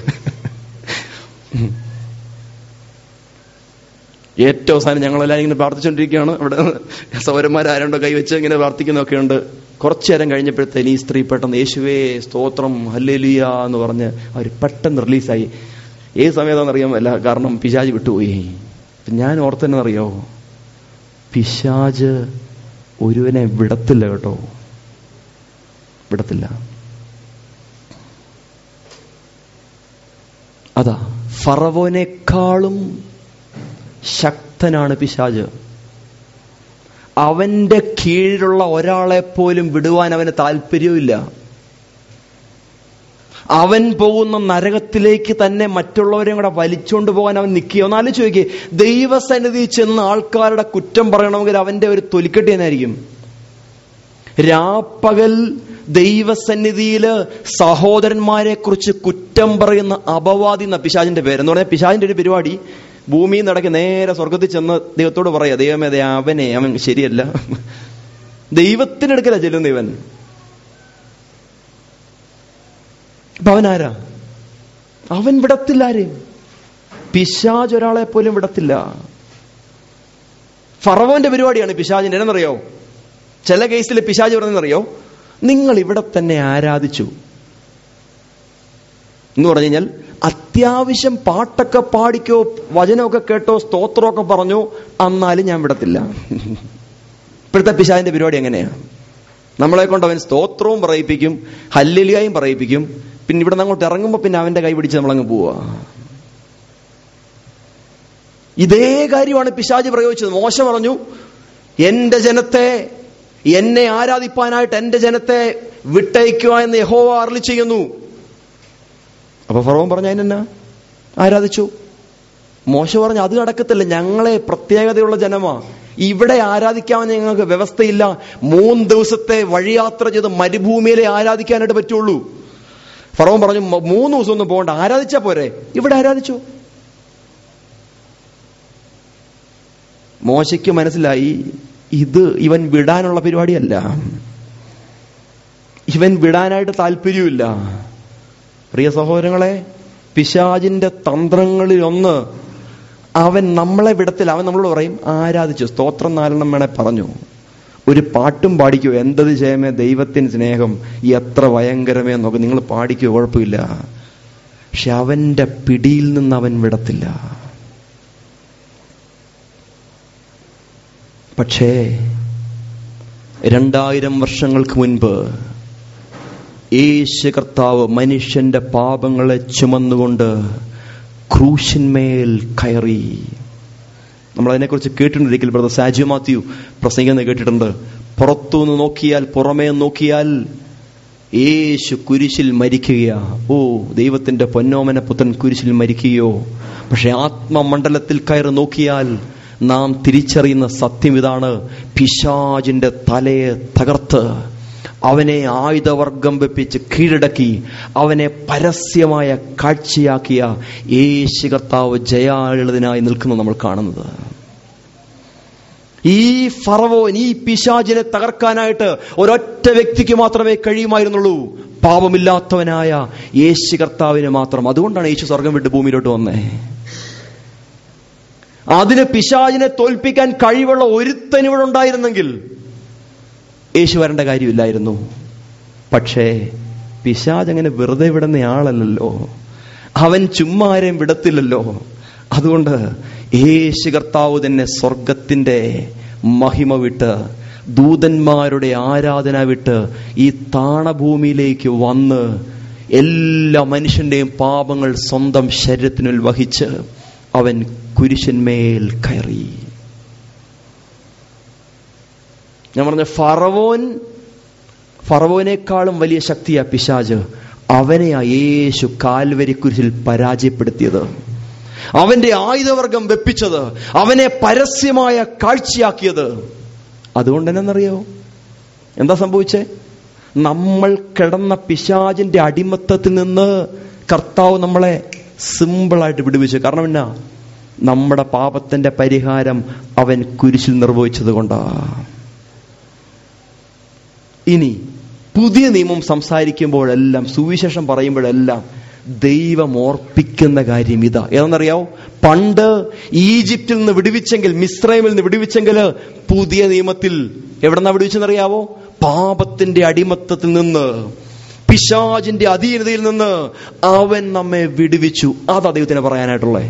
ഏറ്റവും അവസാനം ഞങ്ങളെല്ലാവരും ഇങ്ങനെ പ്രാർത്ഥിച്ചുകൊണ്ടിരിക്കുകയാണ് അവിടെ സൗരന്മാരാരുണ്ടോ കൈവച്ച് ഇങ്ങനെ പ്രാർത്ഥിക്കുന്നൊക്കെ ഉണ്ട് കുറച്ചു നേരം കഴിഞ്ഞപ്പോഴത്തേന് ഈ സ്ത്രീ പെട്ടെന്ന് യേശുവേ സ്തോത്രം ഹല്ലേലിയ എന്ന് പറഞ്ഞ് അവർ പെട്ടെന്ന് റിലീസായി ഏത് സമയത്താണെന്ന് അറിയാമല്ല കാരണം പിശാജ് വിട്ടുപോയി അപ്പൊ ഞാൻ ഓർത്തെന്നറിയോ പിശാജ് ഒരുവനെ വിടത്തില്ല കേട്ടോ വിടത്തില്ല അതാ ഫറവോനേക്കാളും ശക്തനാണ് പിശാജ് അവന്റെ കീഴിലുള്ള ഒരാളെ പോലും വിടുവാൻ അവന് താല്പര്യമില്ല അവൻ പോകുന്ന നരകത്തിലേക്ക് തന്നെ മറ്റുള്ളവരെയും കൂടെ വലിച്ചുകൊണ്ട് പോകാൻ അവൻ നിൽക്കുക ഒന്ന് ആലോചിച്ച് നോക്കിയേ ദൈവസന്നിധി ചെന്ന് ആൾക്കാരുടെ കുറ്റം പറയണമെങ്കിൽ അവന്റെ ഒരു തൊലിക്കെട്ടി തന്നെയായിരിക്കും രാപ്പകൽ ദൈവസന്നിധിയില് സഹോദരന്മാരെ കുറിച്ച് കുറ്റം പറയുന്ന അപവാദി എന്ന പിശാജിന്റെ പേര് എന്ന് പറഞ്ഞാൽ പിശാജിന്റെ ഒരു പരിപാടി ഭൂമിയിൽ നടക്കി നേരെ സ്വർഗത്തിൽ ചെന്ന് ദൈവത്തോട് പറയാ ദൈവമേ ദേ അവനെ അവൻ ശരിയല്ല ദൈവത്തിനെടുക്കല ചെല്ലുന്ന ഇവൻ അപ്പൊ അവൻ ആരാ അവൻ വിടത്തില്ല ആരെയും പിശാജ് ഒരാളെ പോലും വിടത്തില്ല ഫറവോന്റെ പരിപാടിയാണ് പിശാജിന്റെ എന്നറിയോ ചില കേസിൽ പിശാജ് പറഞ്ഞെന്നറിയോ നിങ്ങൾ ഇവിടെ തന്നെ ആരാധിച്ചു എന്ന് പറഞ്ഞു കഴിഞ്ഞാൽ അത്യാവശ്യം പാട്ടൊക്കെ പാടിക്കോ വചനമൊക്കെ കേട്ടോ സ്തോത്രമൊക്കെ പറഞ്ഞു എന്നാലും ഞാൻ വിടത്തില്ല ഇപ്പോഴത്തെ പിശാജിന്റെ പരിപാടി എങ്ങനെയാ നമ്മളെ കൊണ്ട് അവൻ സ്തോത്രവും പറയിപ്പിക്കും ഹല്ലിലിയായും പറയിപ്പിക്കും പിന്നെ ഇവിടെ നിന്ന് അങ്ങോട്ട് ഇറങ്ങുമ്പോൾ പിന്നെ അവന്റെ കൈ പിടിച്ച് നമ്മളങ്ങ് പോവാ ഇതേ കാര്യമാണ് പിശാജ് പ്രയോഗിച്ചത് മോശ പറഞ്ഞു എന്റെ ജനത്തെ എന്നെ ആരാധിപ്പാനായിട്ട് എന്റെ ജനത്തെ വിട്ടയക്കുക എന്ന് യഹോവ അരളി ചെയ്യുന്നു അപ്പൊ ഫറവൻ പറഞ്ഞ അതിനെന്നാ ആരാധിച്ചു മോശ പറഞ്ഞു അത് നടക്കത്തില്ല ഞങ്ങളെ പ്രത്യേകതയുള്ള ജനമാ ഇവിടെ ആരാധിക്കാൻ ഞങ്ങൾക്ക് വ്യവസ്ഥയില്ല മൂന്ന് ദിവസത്തെ വഴിയാത്ര ചെയ്ത് മരുഭൂമിയിലെ ആരാധിക്കാനായിട്ട് പറ്റുള്ളൂ ഫറവൻ പറഞ്ഞു "മ- മൂന്ന് ദിവസം ഒന്നും പോകണ്ട ആരാധിച്ചാ പോരെ ഇവിടെ ആരാധിച്ചു മോശയ്ക്ക് മനസ്സിലായി ഇത് ഇവൻ വിടാനുള്ള പരിപാടിയല്ല ഇവൻ വിടാനായിട്ട് താല്പര്യമില്ല പ്രിയ സഹോദരങ്ങളെ പിശാജിന്റെ തന്ത്രങ്ങളിൽ ഒന്ന് അവൻ നമ്മളെ വിടത്തിൽ അവൻ നമ്മളോട് പറയും ആരാധിച്ചു സ്തോത്രം നാലെണ്ണം വേണേ പറഞ്ഞു ഒരു പാട്ടും പാടിക്കോ എന്തത് ചെയ്യമേ ദൈവത്തിന് സ്നേഹം എത്ര ഭയങ്കരമേ എന്നൊക്കെ നിങ്ങൾ പാടിക്കോ കുഴപ്പമില്ല പക്ഷെ അവന്റെ പിടിയിൽ നിന്ന് അവൻ വിടത്തില്ല പക്ഷേ രണ്ടായിരം വർഷങ്ങൾക്ക് മുൻപ് യേശു കർത്താവ് മനുഷ്യന്റെ പാപങ്ങളെ ചുമന്നുകൊണ്ട് ക്രൂശന്മേൽ കയറി നമ്മൾ അതിനെക്കുറിച്ച് കേട്ടിട്ടുണ്ട് ഒരിക്കൽ ബ്രദർ സാജു മാത്യു പ്രസംഗിക്കുന്നത് കേട്ടിട്ടുണ്ട് പുറത്തുനിന്ന് നോക്കിയാൽ പുറമേ നോക്കിയാൽ യേശു കുരിശിൽ മരിക്കുകയാ ഓ ദൈവത്തിന്റെ പൊന്നോമന പുത്രൻ കുരിശിൽ മരിക്കുകയോ പക്ഷെ ആത്മമണ്ഡലത്തിൽ കയറി നോക്കിയാൽ നാം തിരിച്ചറിയുന്ന സത്യം ഇതാണ് പിശാജിന്റെ തലയെ തകർത്ത് അവനെ ആയുധവർഗം വെപ്പിച്ച് കീഴടക്കി അവനെ പരസ്യമായ കാഴ്ചയാക്കിയ യേശു കർത്താവ് ജയാളിതനായി നിൽക്കുന്നു നമ്മൾ കാണുന്നത് ഈ ഫറവോൻ ഈ പിശാചിനെ തകർക്കാനായിട്ട് ഒരൊറ്റ വ്യക്തിക്ക് മാത്രമേ കഴിയുമായിരുന്നുള്ളൂ പാപമില്ലാത്തവനായ യേശു കർത്താവിന് മാത്രം അതുകൊണ്ടാണ് യേശു സ്വർഗം വിട്ട് ഭൂമിയിലോട്ട് വന്നേ അതിന് പിശാചിനെ തോൽപ്പിക്കാൻ കഴിവുള്ള ഒരുത്തൻ ഇവിടെ ഉണ്ടായിരുന്നെങ്കിൽ യേശു വരേണ്ട കാര്യമില്ലായിരുന്നു പക്ഷേ പിശാജ് അങ്ങനെ വെറുതെ വിടുന്ന ആളല്ലല്ലോ അവൻ ചുമ്മാ ആരെയും വിടത്തില്ലല്ലോ അതുകൊണ്ട് യേശു കർത്താവ് തന്നെ സ്വർഗത്തിന്റെ മഹിമ വിട്ട് ദൂതന്മാരുടെ ആരാധന വിട്ട് ഈ താണഭൂമിയിലേക്ക് വന്ന് എല്ലാ മനുഷ്യന്റെയും പാപങ്ങൾ സ്വന്തം ശരീരത്തിനുൾ വഹിച്ച് അവൻ കുരിശന്മേൽ കയറി ഞാൻ പറഞ്ഞ ഫറവോൻ ഫറവോനേക്കാളും വലിയ ശക്തിയാ പിശാജ് അവനെയാ യേശു കാൽവരി കുരിശിൽ പരാജയപ്പെടുത്തിയത് അവന്റെ ആയുധവർഗം വെപ്പിച്ചത് അവനെ പരസ്യമായ കാഴ്ചയാക്കിയത് അതുകൊണ്ട് എന്നറിയോ എന്താ സംഭവിച്ചേ നമ്മൾ കിടന്ന പിശാജിന്റെ അടിമത്തത്തിൽ നിന്ന് കർത്താവ് നമ്മളെ സിമ്പിളായിട്ട് വിടുവിച്ചു കാരണം എന്നാ നമ്മുടെ പാപത്തിന്റെ പരിഹാരം അവൻ കുരിശിൽ നിർവഹിച്ചത് കൊണ്ടാ ഇനി പുതിയ നിയമം സംസാരിക്കുമ്പോഴെല്ലാം സുവിശേഷം പറയുമ്പോഴെല്ലാം ദൈവം ഓർപ്പിക്കുന്ന കാര്യം ഇതാ ഏതെന്നറിയാവോ പണ്ട് ഈജിപ്തിൽ നിന്ന് വിടുവിച്ചെങ്കിൽ മിസ്രൈമിൽ നിന്ന് വിടുവിച്ചെങ്കിൽ പുതിയ നിയമത്തിൽ എവിടെന്നാ വിടുവിച്ചെന്നറിയാവോ പാപത്തിന്റെ അടിമത്തത്തിൽ നിന്ന് പിശാജിന്റെ അധീനതയിൽ നിന്ന് അവൻ നമ്മെ വിടുവിച്ചു അതാ ദൈവത്തിന് പറയാനായിട്ടുള്ളേ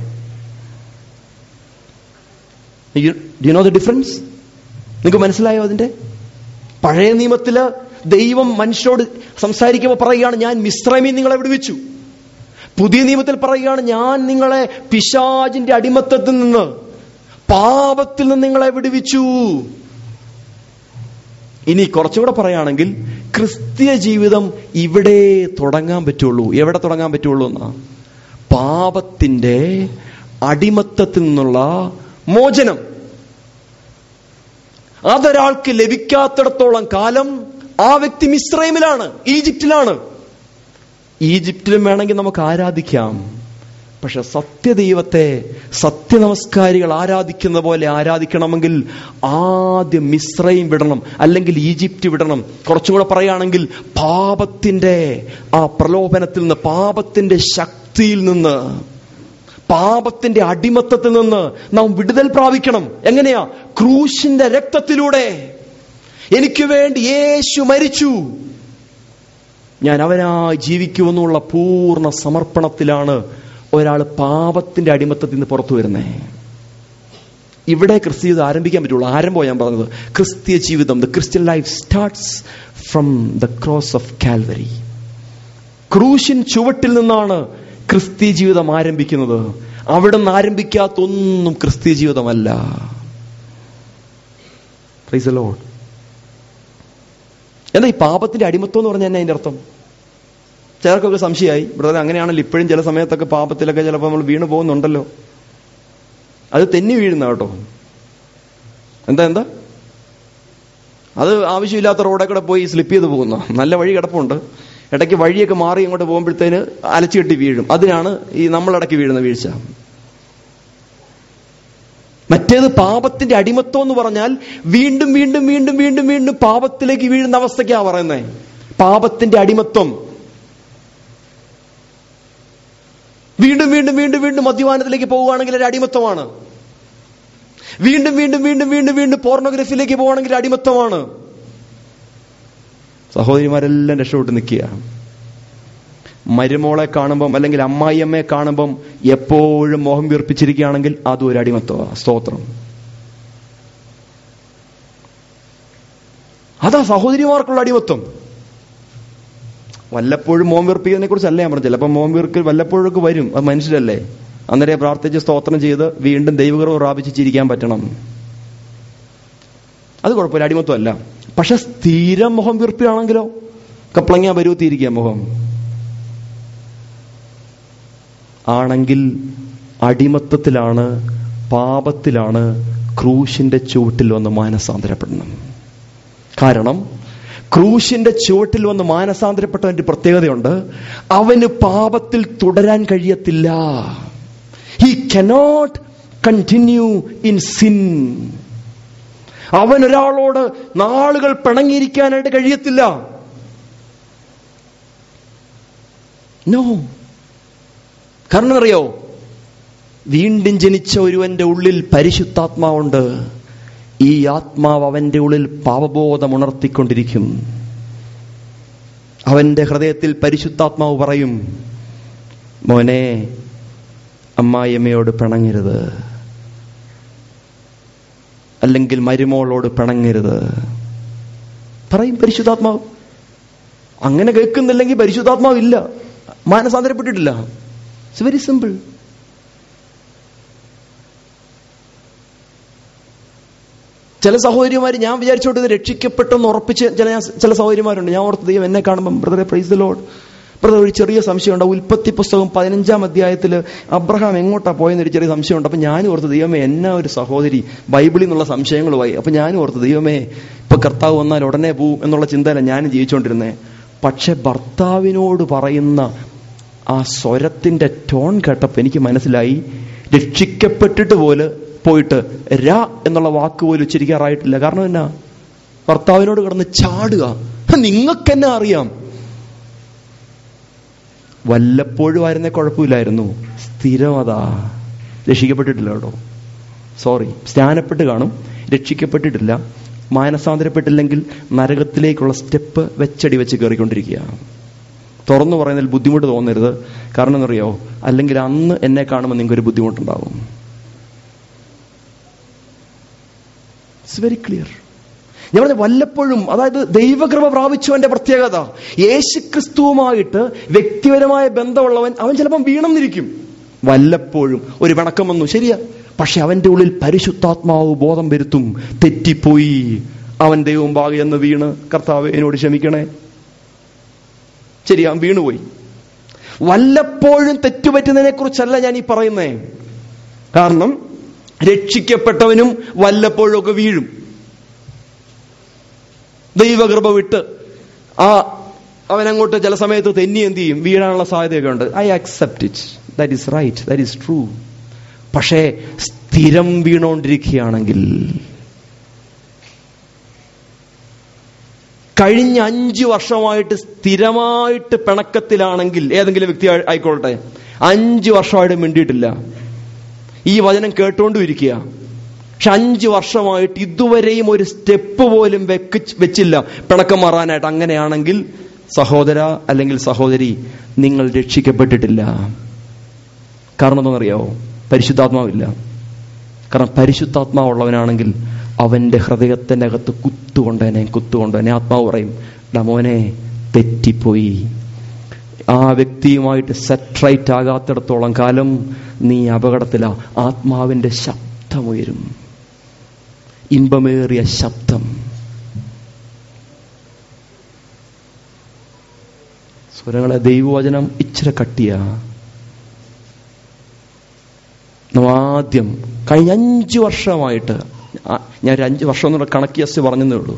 യു നോ ദ ഡിഫറൻസ് നിങ്ങൾക്ക് മനസ്സിലായോ അതിന്റെ പഴയ നിയമത്തില് ദൈവം മനുഷ്യരോട് സംസാരിക്കുമ്പോൾ പറയുകയാണ് ഞാൻ മിശ്രമിൽ നിങ്ങളെ വിടുവിച്ചു പുതിയ നിയമത്തിൽ പറയുകയാണ് ഞാൻ നിങ്ങളെ പിശാജിന്റെ അടിമത്തത്തിൽ നിന്ന് പാപത്തിൽ നിന്ന് നിങ്ങളെ വിടുവിച്ചു ഇനി കുറച്ചുകൂടെ പറയുകയാണെങ്കിൽ ക്രിസ്തീയ ജീവിതം ഇവിടെ തുടങ്ങാൻ പറ്റുള്ളൂ എവിടെ തുടങ്ങാൻ പറ്റുള്ളൂ എന്നാ പാപത്തിന്റെ അടിമത്തത്തിൽ നിന്നുള്ള മോചനം അതൊരാൾക്ക് ലഭിക്കാത്തിടത്തോളം കാലം ആ വ്യക്തി മിശ്രൈമിലാണ് ഈജിപ്തിലാണ് ഈജിപ്തിലും വേണമെങ്കിൽ നമുക്ക് ആരാധിക്കാം പക്ഷെ സത്യദൈവത്തെ സത്യനമസ്കാരികൾ ആരാധിക്കുന്ന പോലെ ആരാധിക്കണമെങ്കിൽ ആദ്യം മിശ്രയും വിടണം അല്ലെങ്കിൽ ഈജിപ്റ്റ് വിടണം കുറച്ചും കൂടെ പറയുകയാണെങ്കിൽ പാപത്തിന്റെ ആ പ്രലോഭനത്തിൽ നിന്ന് പാപത്തിന്റെ ശക്തിയിൽ നിന്ന് പാപത്തിന്റെ അടിമത്തത്തിൽ നിന്ന് നാം വിടുതൽ പ്രാപിക്കണം എങ്ങനെയാ ക്രൂശിന്റെ രക്തത്തിലൂടെ എനിക്ക് വേണ്ടി യേശു മരിച്ചു ഞാൻ അവനായി ജീവിക്കുമെന്നുള്ള പൂർണ്ണ സമർപ്പണത്തിലാണ് ഒരാൾ പാപത്തിന്റെ അടിമത്തത്തിൽ നിന്ന് പുറത്തു വരുന്നേ ഇവിടെ ക്രിസ്ത്യ ജീവിതം ആരംഭിക്കാൻ പറ്റുള്ളൂ ആരംഭം ഞാൻ പറഞ്ഞത് ക്രിസ്തീയ ജീവിതം the Christian life starts from the cross of Calvary ക്രൂശിൻ ചുവട്ടിൽ നിന്നാണ് ക്രിസ്തീയ ജീവിതം ആരംഭിക്കുന്നത് അവിടെ നിന്ന് ആരംഭിക്കാത്തൊന്നും ക്രിസ്തീയ ജീവിതമല്ല പ്രൈസ് ലോഡ് എന്താ ഈ പാപത്തിന്റെ അടിമത്വം എന്ന് പറഞ്ഞാൽ അതിന്റെ അർത്ഥം ചിലർക്കൊക്കെ സംശയമായി ബ്രദർ അങ്ങനെയാണല്ലോ ഇപ്പോഴും ചില സമയത്തൊക്കെ പാപത്തിലൊക്കെ ചിലപ്പോൾ നമ്മൾ വീണ് പോകുന്നുണ്ടല്ലോ അത് തെന്നി വീഴുന്ന കേട്ടോ എന്താ എന്താ അത് ആവശ്യമില്ലാത്ത റോഡെ കൂടെ പോയി സ്ലിപ്പ് ചെയ്ത് പോകുന്ന നല്ല വഴി കിടപ്പുണ്ട് ഇടയ്ക്ക് വഴിയൊക്കെ മാറി ഇങ്ങോട്ട് പോകുമ്പോഴത്തേന് അലച്ചു കെട്ടി വീഴും അതിനാണ് ഈ നമ്മളിടയ്ക്ക് വീഴുന്ന വീഴ്ച മറ്റേത് പാപത്തിന്റെ അടിമത്വം എന്ന് പറഞ്ഞാൽ വീണ്ടും വീണ്ടും വീണ്ടും വീണ്ടും വീണ്ടും പാപത്തിലേക്ക് വീഴുന്ന അവസ്ഥയ്ക്കാ പറയുന്നത് പാപത്തിന്റെ അടിമത്വം വീണ്ടും വീണ്ടും വീണ്ടും വീണ്ടും മദ്യപാനത്തിലേക്ക് പോവുകയാണെങ്കിൽ ഒരു അടിമത്വമാണ് വീണ്ടും വീണ്ടും വീണ്ടും വീണ്ടും വീണ്ടും പോർണോഗ്രഫിയിലേക്ക് പോകണമെങ്കിൽ അടിമത്തമാണ് സഹോദരിമാരെല്ലാം രക്ഷപ്പെട്ട് നിൽക്കുക മരുമോളെ കാണുമ്പം അല്ലെങ്കിൽ അമ്മായിയമ്മയെ കാണുമ്പം എപ്പോഴും മോഹം വീർപ്പിച്ചിരിക്കുകയാണെങ്കിൽ അതും ഒരു അടിമത്തമാണ് സ്തോത്രം അതാ സഹോദരിമാർക്കുള്ള അടിമത്വം വല്ലപ്പോഴും മോം വീർപ്പിക്കുന്നതിനെ കുറിച്ചല്ല ഞാൻ പറഞ്ഞത് ചിലപ്പോൾ മോം വീർക്കൽ വല്ലപ്പോഴൊക്കെ വരും അത് മനുഷ്യരല്ലേ അന്നേരം പ്രാർത്ഥിച്ച് സ്തോത്രം ചെയ്ത് വീണ്ടും ദൈവകൃപ പ്രാപിച്ച് ചിരിക്കാൻ പറ്റണം അത് കുഴപ്പമില്ല അടിമത്വമല്ല പക്ഷെ സ്ഥിരം മുഖം വീർപ്പിയാണെങ്കിലോ കപ്ലങ്ങ പരുവത്തിയിരിക്കുക മുഖം ആണെങ്കിൽ അടിമത്തത്തിലാണ് പാപത്തിലാണ് ക്രൂശിന്റെ ചുവട്ടിൽ വന്ന് മാനസാന്തരപ്പെടണം കാരണം ക്രൂശിന്റെ ചുവട്ടിൽ വന്ന് മാനസാന്തരപ്പെട്ടവന്റെ പ്രത്യേകതയുണ്ട് അവന് പാപത്തിൽ തുടരാൻ കഴിയത്തില്ല he cannot continue in sin അവൻ ഒരാളോട് നാളുകൾ പിണങ്ങിയിരിക്കാനായിട്ട് കഴിയത്തില്ല നോ കാരണം അറിയോ വീണ്ടും ജനിച്ച ഒരുവന്റെ ഉള്ളിൽ പരിശുദ്ധാത്മാവുണ്ട് ഈ ആത്മാവ് അവന്റെ ഉള്ളിൽ പാപബോധം ഉണർത്തിക്കൊണ്ടിരിക്കും അവന്റെ ഹൃദയത്തിൽ പരിശുദ്ധാത്മാവ് പറയും മോനെ അമ്മായിയമ്മയോട് പിണങ്ങരുത് അല്ലെങ്കിൽ മരുമോളോട് പിണങ്ങരുത് പറയും പരിശുദ്ധാത്മാവ് അങ്ങനെ കേൾക്കുന്നില്ലെങ്കിൽ പരിശുദ്ധാത്മാവ് ഇല്ല മാനസാന്തരപ്പെട്ടിട്ടില്ല ഇറ്റ്സ് വെരി സിമ്പിൾ ചില സഹോദരിമാർ ഞാൻ വിചാരിച്ചോട്ട് ഇത് രക്ഷിക്കപ്പെട്ടെന്ന് ഉറപ്പിച്ച് ചില ചില സഹോദരിമാരുണ്ട് ഞാൻ ഓർത്ത് ദൈവം എന്നെ കാണുമ്പോൾ ബ്രദറെ പ്രൈസ് ദ ലോഡ് ബ്രദർ ഒരു ചെറിയ സംശയമുണ്ട് ഉൽപ്പത്തി പുസ്തകം പതിനഞ്ചാം അധ്യായത്തിൽ അബ്രഹാം എങ്ങോട്ടാ പോയെന്നൊരു ചെറിയ സംശയമുണ്ട് അപ്പൊ ഞാനും ഓർത്ത് ദൈവമേ എന്നാ ഒരു സഹോദരി ബൈബിളിൽ നിന്നുള്ള സംശയങ്ങളുമായി അപ്പൊ ഞാനും ഓർത്ത് ദൈവമേ ഇപ്പൊ കർത്താവ് വന്നാൽ ഉടനെ പോവും എന്നുള്ള ചിന്തയില ഞാനും ജീവിച്ചുകൊണ്ടിരുന്നേ പക്ഷെ ഭർത്താവിനോട് പറയുന്ന ആ സ്വരത്തിന്റെ ടോൺ കേട്ടപ്പോൾ എനിക്ക് മനസ്സിലായി രക്ഷിക്കപ്പെട്ടിട്ട് പോലെ പോയിട്ട് ര എന്നുള്ള വാക്ക് പോലും ഉച്ചരിക്കാറായിട്ടില്ല കാരണം എന്നാ ഭർത്താവിനോട് കിടന്ന് ചാടുക നിങ്ങൾക്കെന്നെ അറിയാം വല്ലപ്പോഴും ആയിരുന്നേ കുഴപ്പമില്ലായിരുന്നു സ്ഥിരമതാ രക്ഷിക്കപ്പെട്ടിട്ടില്ല കേട്ടോ സോറി സ്നാനപ്പെട്ട് കാണും രക്ഷിക്കപ്പെട്ടിട്ടില്ല മാനസാന്തരപ്പെട്ടില്ലെങ്കിൽ നരകത്തിലേക്കുള്ള സ്റ്റെപ്പ് വെച്ചടി വെച്ച് കയറിക്കൊണ്ടിരിക്കുക തുറന്നു പറയുന്നതിൽ ബുദ്ധിമുട്ട് തോന്നരുത് കാരണം എന്നറിയോ അല്ലെങ്കിൽ അന്ന് എന്നെ കാണുമ്പോൾ നിങ്ങൾക്ക് ഒരു ബുദ്ധിമുട്ടുണ്ടാവും ഇറ്റ്സ് വെരി ക്ലിയർ ഞാൻ പറഞ്ഞ വല്ലപ്പോഴും അതായത് ദൈവകൃപ പ്രാപിച്ചവന്റെ പ്രത്യേകത യേശു ക്രിസ്തുവുമായിട്ട് വ്യക്തിപരമായ ബന്ധമുള്ളവൻ അവൻ ചിലപ്പം വീണമെന്നിരിക്കും വല്ലപ്പോഴും ഒരു പിണക്കം വന്നു ശരിയാ പക്ഷെ അവന്റെ ഉള്ളിൽ പരിശുദ്ധാത്മാവ് ബോധം വരുത്തും തെറ്റിപ്പോയി അവൻ ദൈവം ഭാഗം എന്ന് വീണ് കർത്താവ് എന്നോട് ക്ഷമിക്കണേ ശരി അവൻ വീണുപോയി വല്ലപ്പോഴും തെറ്റുപറ്റുന്നതിനെ കുറിച്ചല്ല ഞാൻ ഈ പറയുന്നേ കാരണം രക്ഷിക്കപ്പെട്ടവനും വല്ലപ്പോഴും ഒക്കെ വീഴും ദൈവകൃപ വിട്ട് ആ അവൻ അങ്ങോട്ട് ചില സമയത്ത് തെന്നി എന്ത് ചെയ്യും വീഴാനുള്ള സാധ്യതയൊക്കെ ഉണ്ട് I accept it that is right that is true പക്ഷേ സ്ഥിരം വീണോണ്ടിരിക്കുകയാണെങ്കിൽ കഴിഞ്ഞ അഞ്ചു വർഷമായിട്ട് സ്ഥിരമായിട്ട് പിണക്കത്തിലാണെങ്കിൽ ഏതെങ്കിലും വ്യക്തി ആയി- ആയിക്കോട്ടെ അഞ്ചു വർഷമായിട്ട് മിണ്ടിയിട്ടില്ല ഈ വചനം കേട്ടുകൊണ്ടും ഇരിക്കുക പക്ഷെ അഞ്ചു വർഷമായിട്ട് ഇതുവരെയും ഒരു സ്റ്റെപ്പ് പോലും വെക്ക് വെച്ചില്ല പിണക്കം മാറാനായിട്ട് അങ്ങനെയാണെങ്കിൽ സഹോദര അല്ലെങ്കിൽ സഹോദരി നിങ്ങൾ രക്ഷിക്കപ്പെട്ടിട്ടില്ല കാരണം എന്താണെന്നറിയാവോ പരിശുദ്ധാത്മാവില്ല കാരണം പരിശുദ്ധാത്മാവുള്ളവനാണെങ്കിൽ അവന്റെ ഹൃദയത്തിന്റെ അകത്ത് കുത്തുകൊണ്ടേനെ കുത്തുകൊണ്ടേനെ ആത്മാവ് പറയും "ഡാ മോനെ തെറ്റിപ്പോയി ആ വ്യക്തിയുമായിട്ട് സെറ്ററൈറ്റ് ആകാത്തിടത്തോളം കാലം നീ അപകടത്തിലാ ആത്മാവിന്റെ ശബ്ദമുയരും ഇമ്പമേറിയ ശബ്ദം സ്വരങ്ങളെ ദൈവവചനം ഇച്ചിരി കട്ടിയാ നാം ആദ്യം കഴിഞ്ഞ അഞ്ചു വർഷമായിട്ട് ആ, ഞാൻ ഒരു അഞ്ച് വർഷം എന്നുള്ള കണക്ക് ജസ്റ്റ് പറഞ്ഞതേ ഉള്ളൂ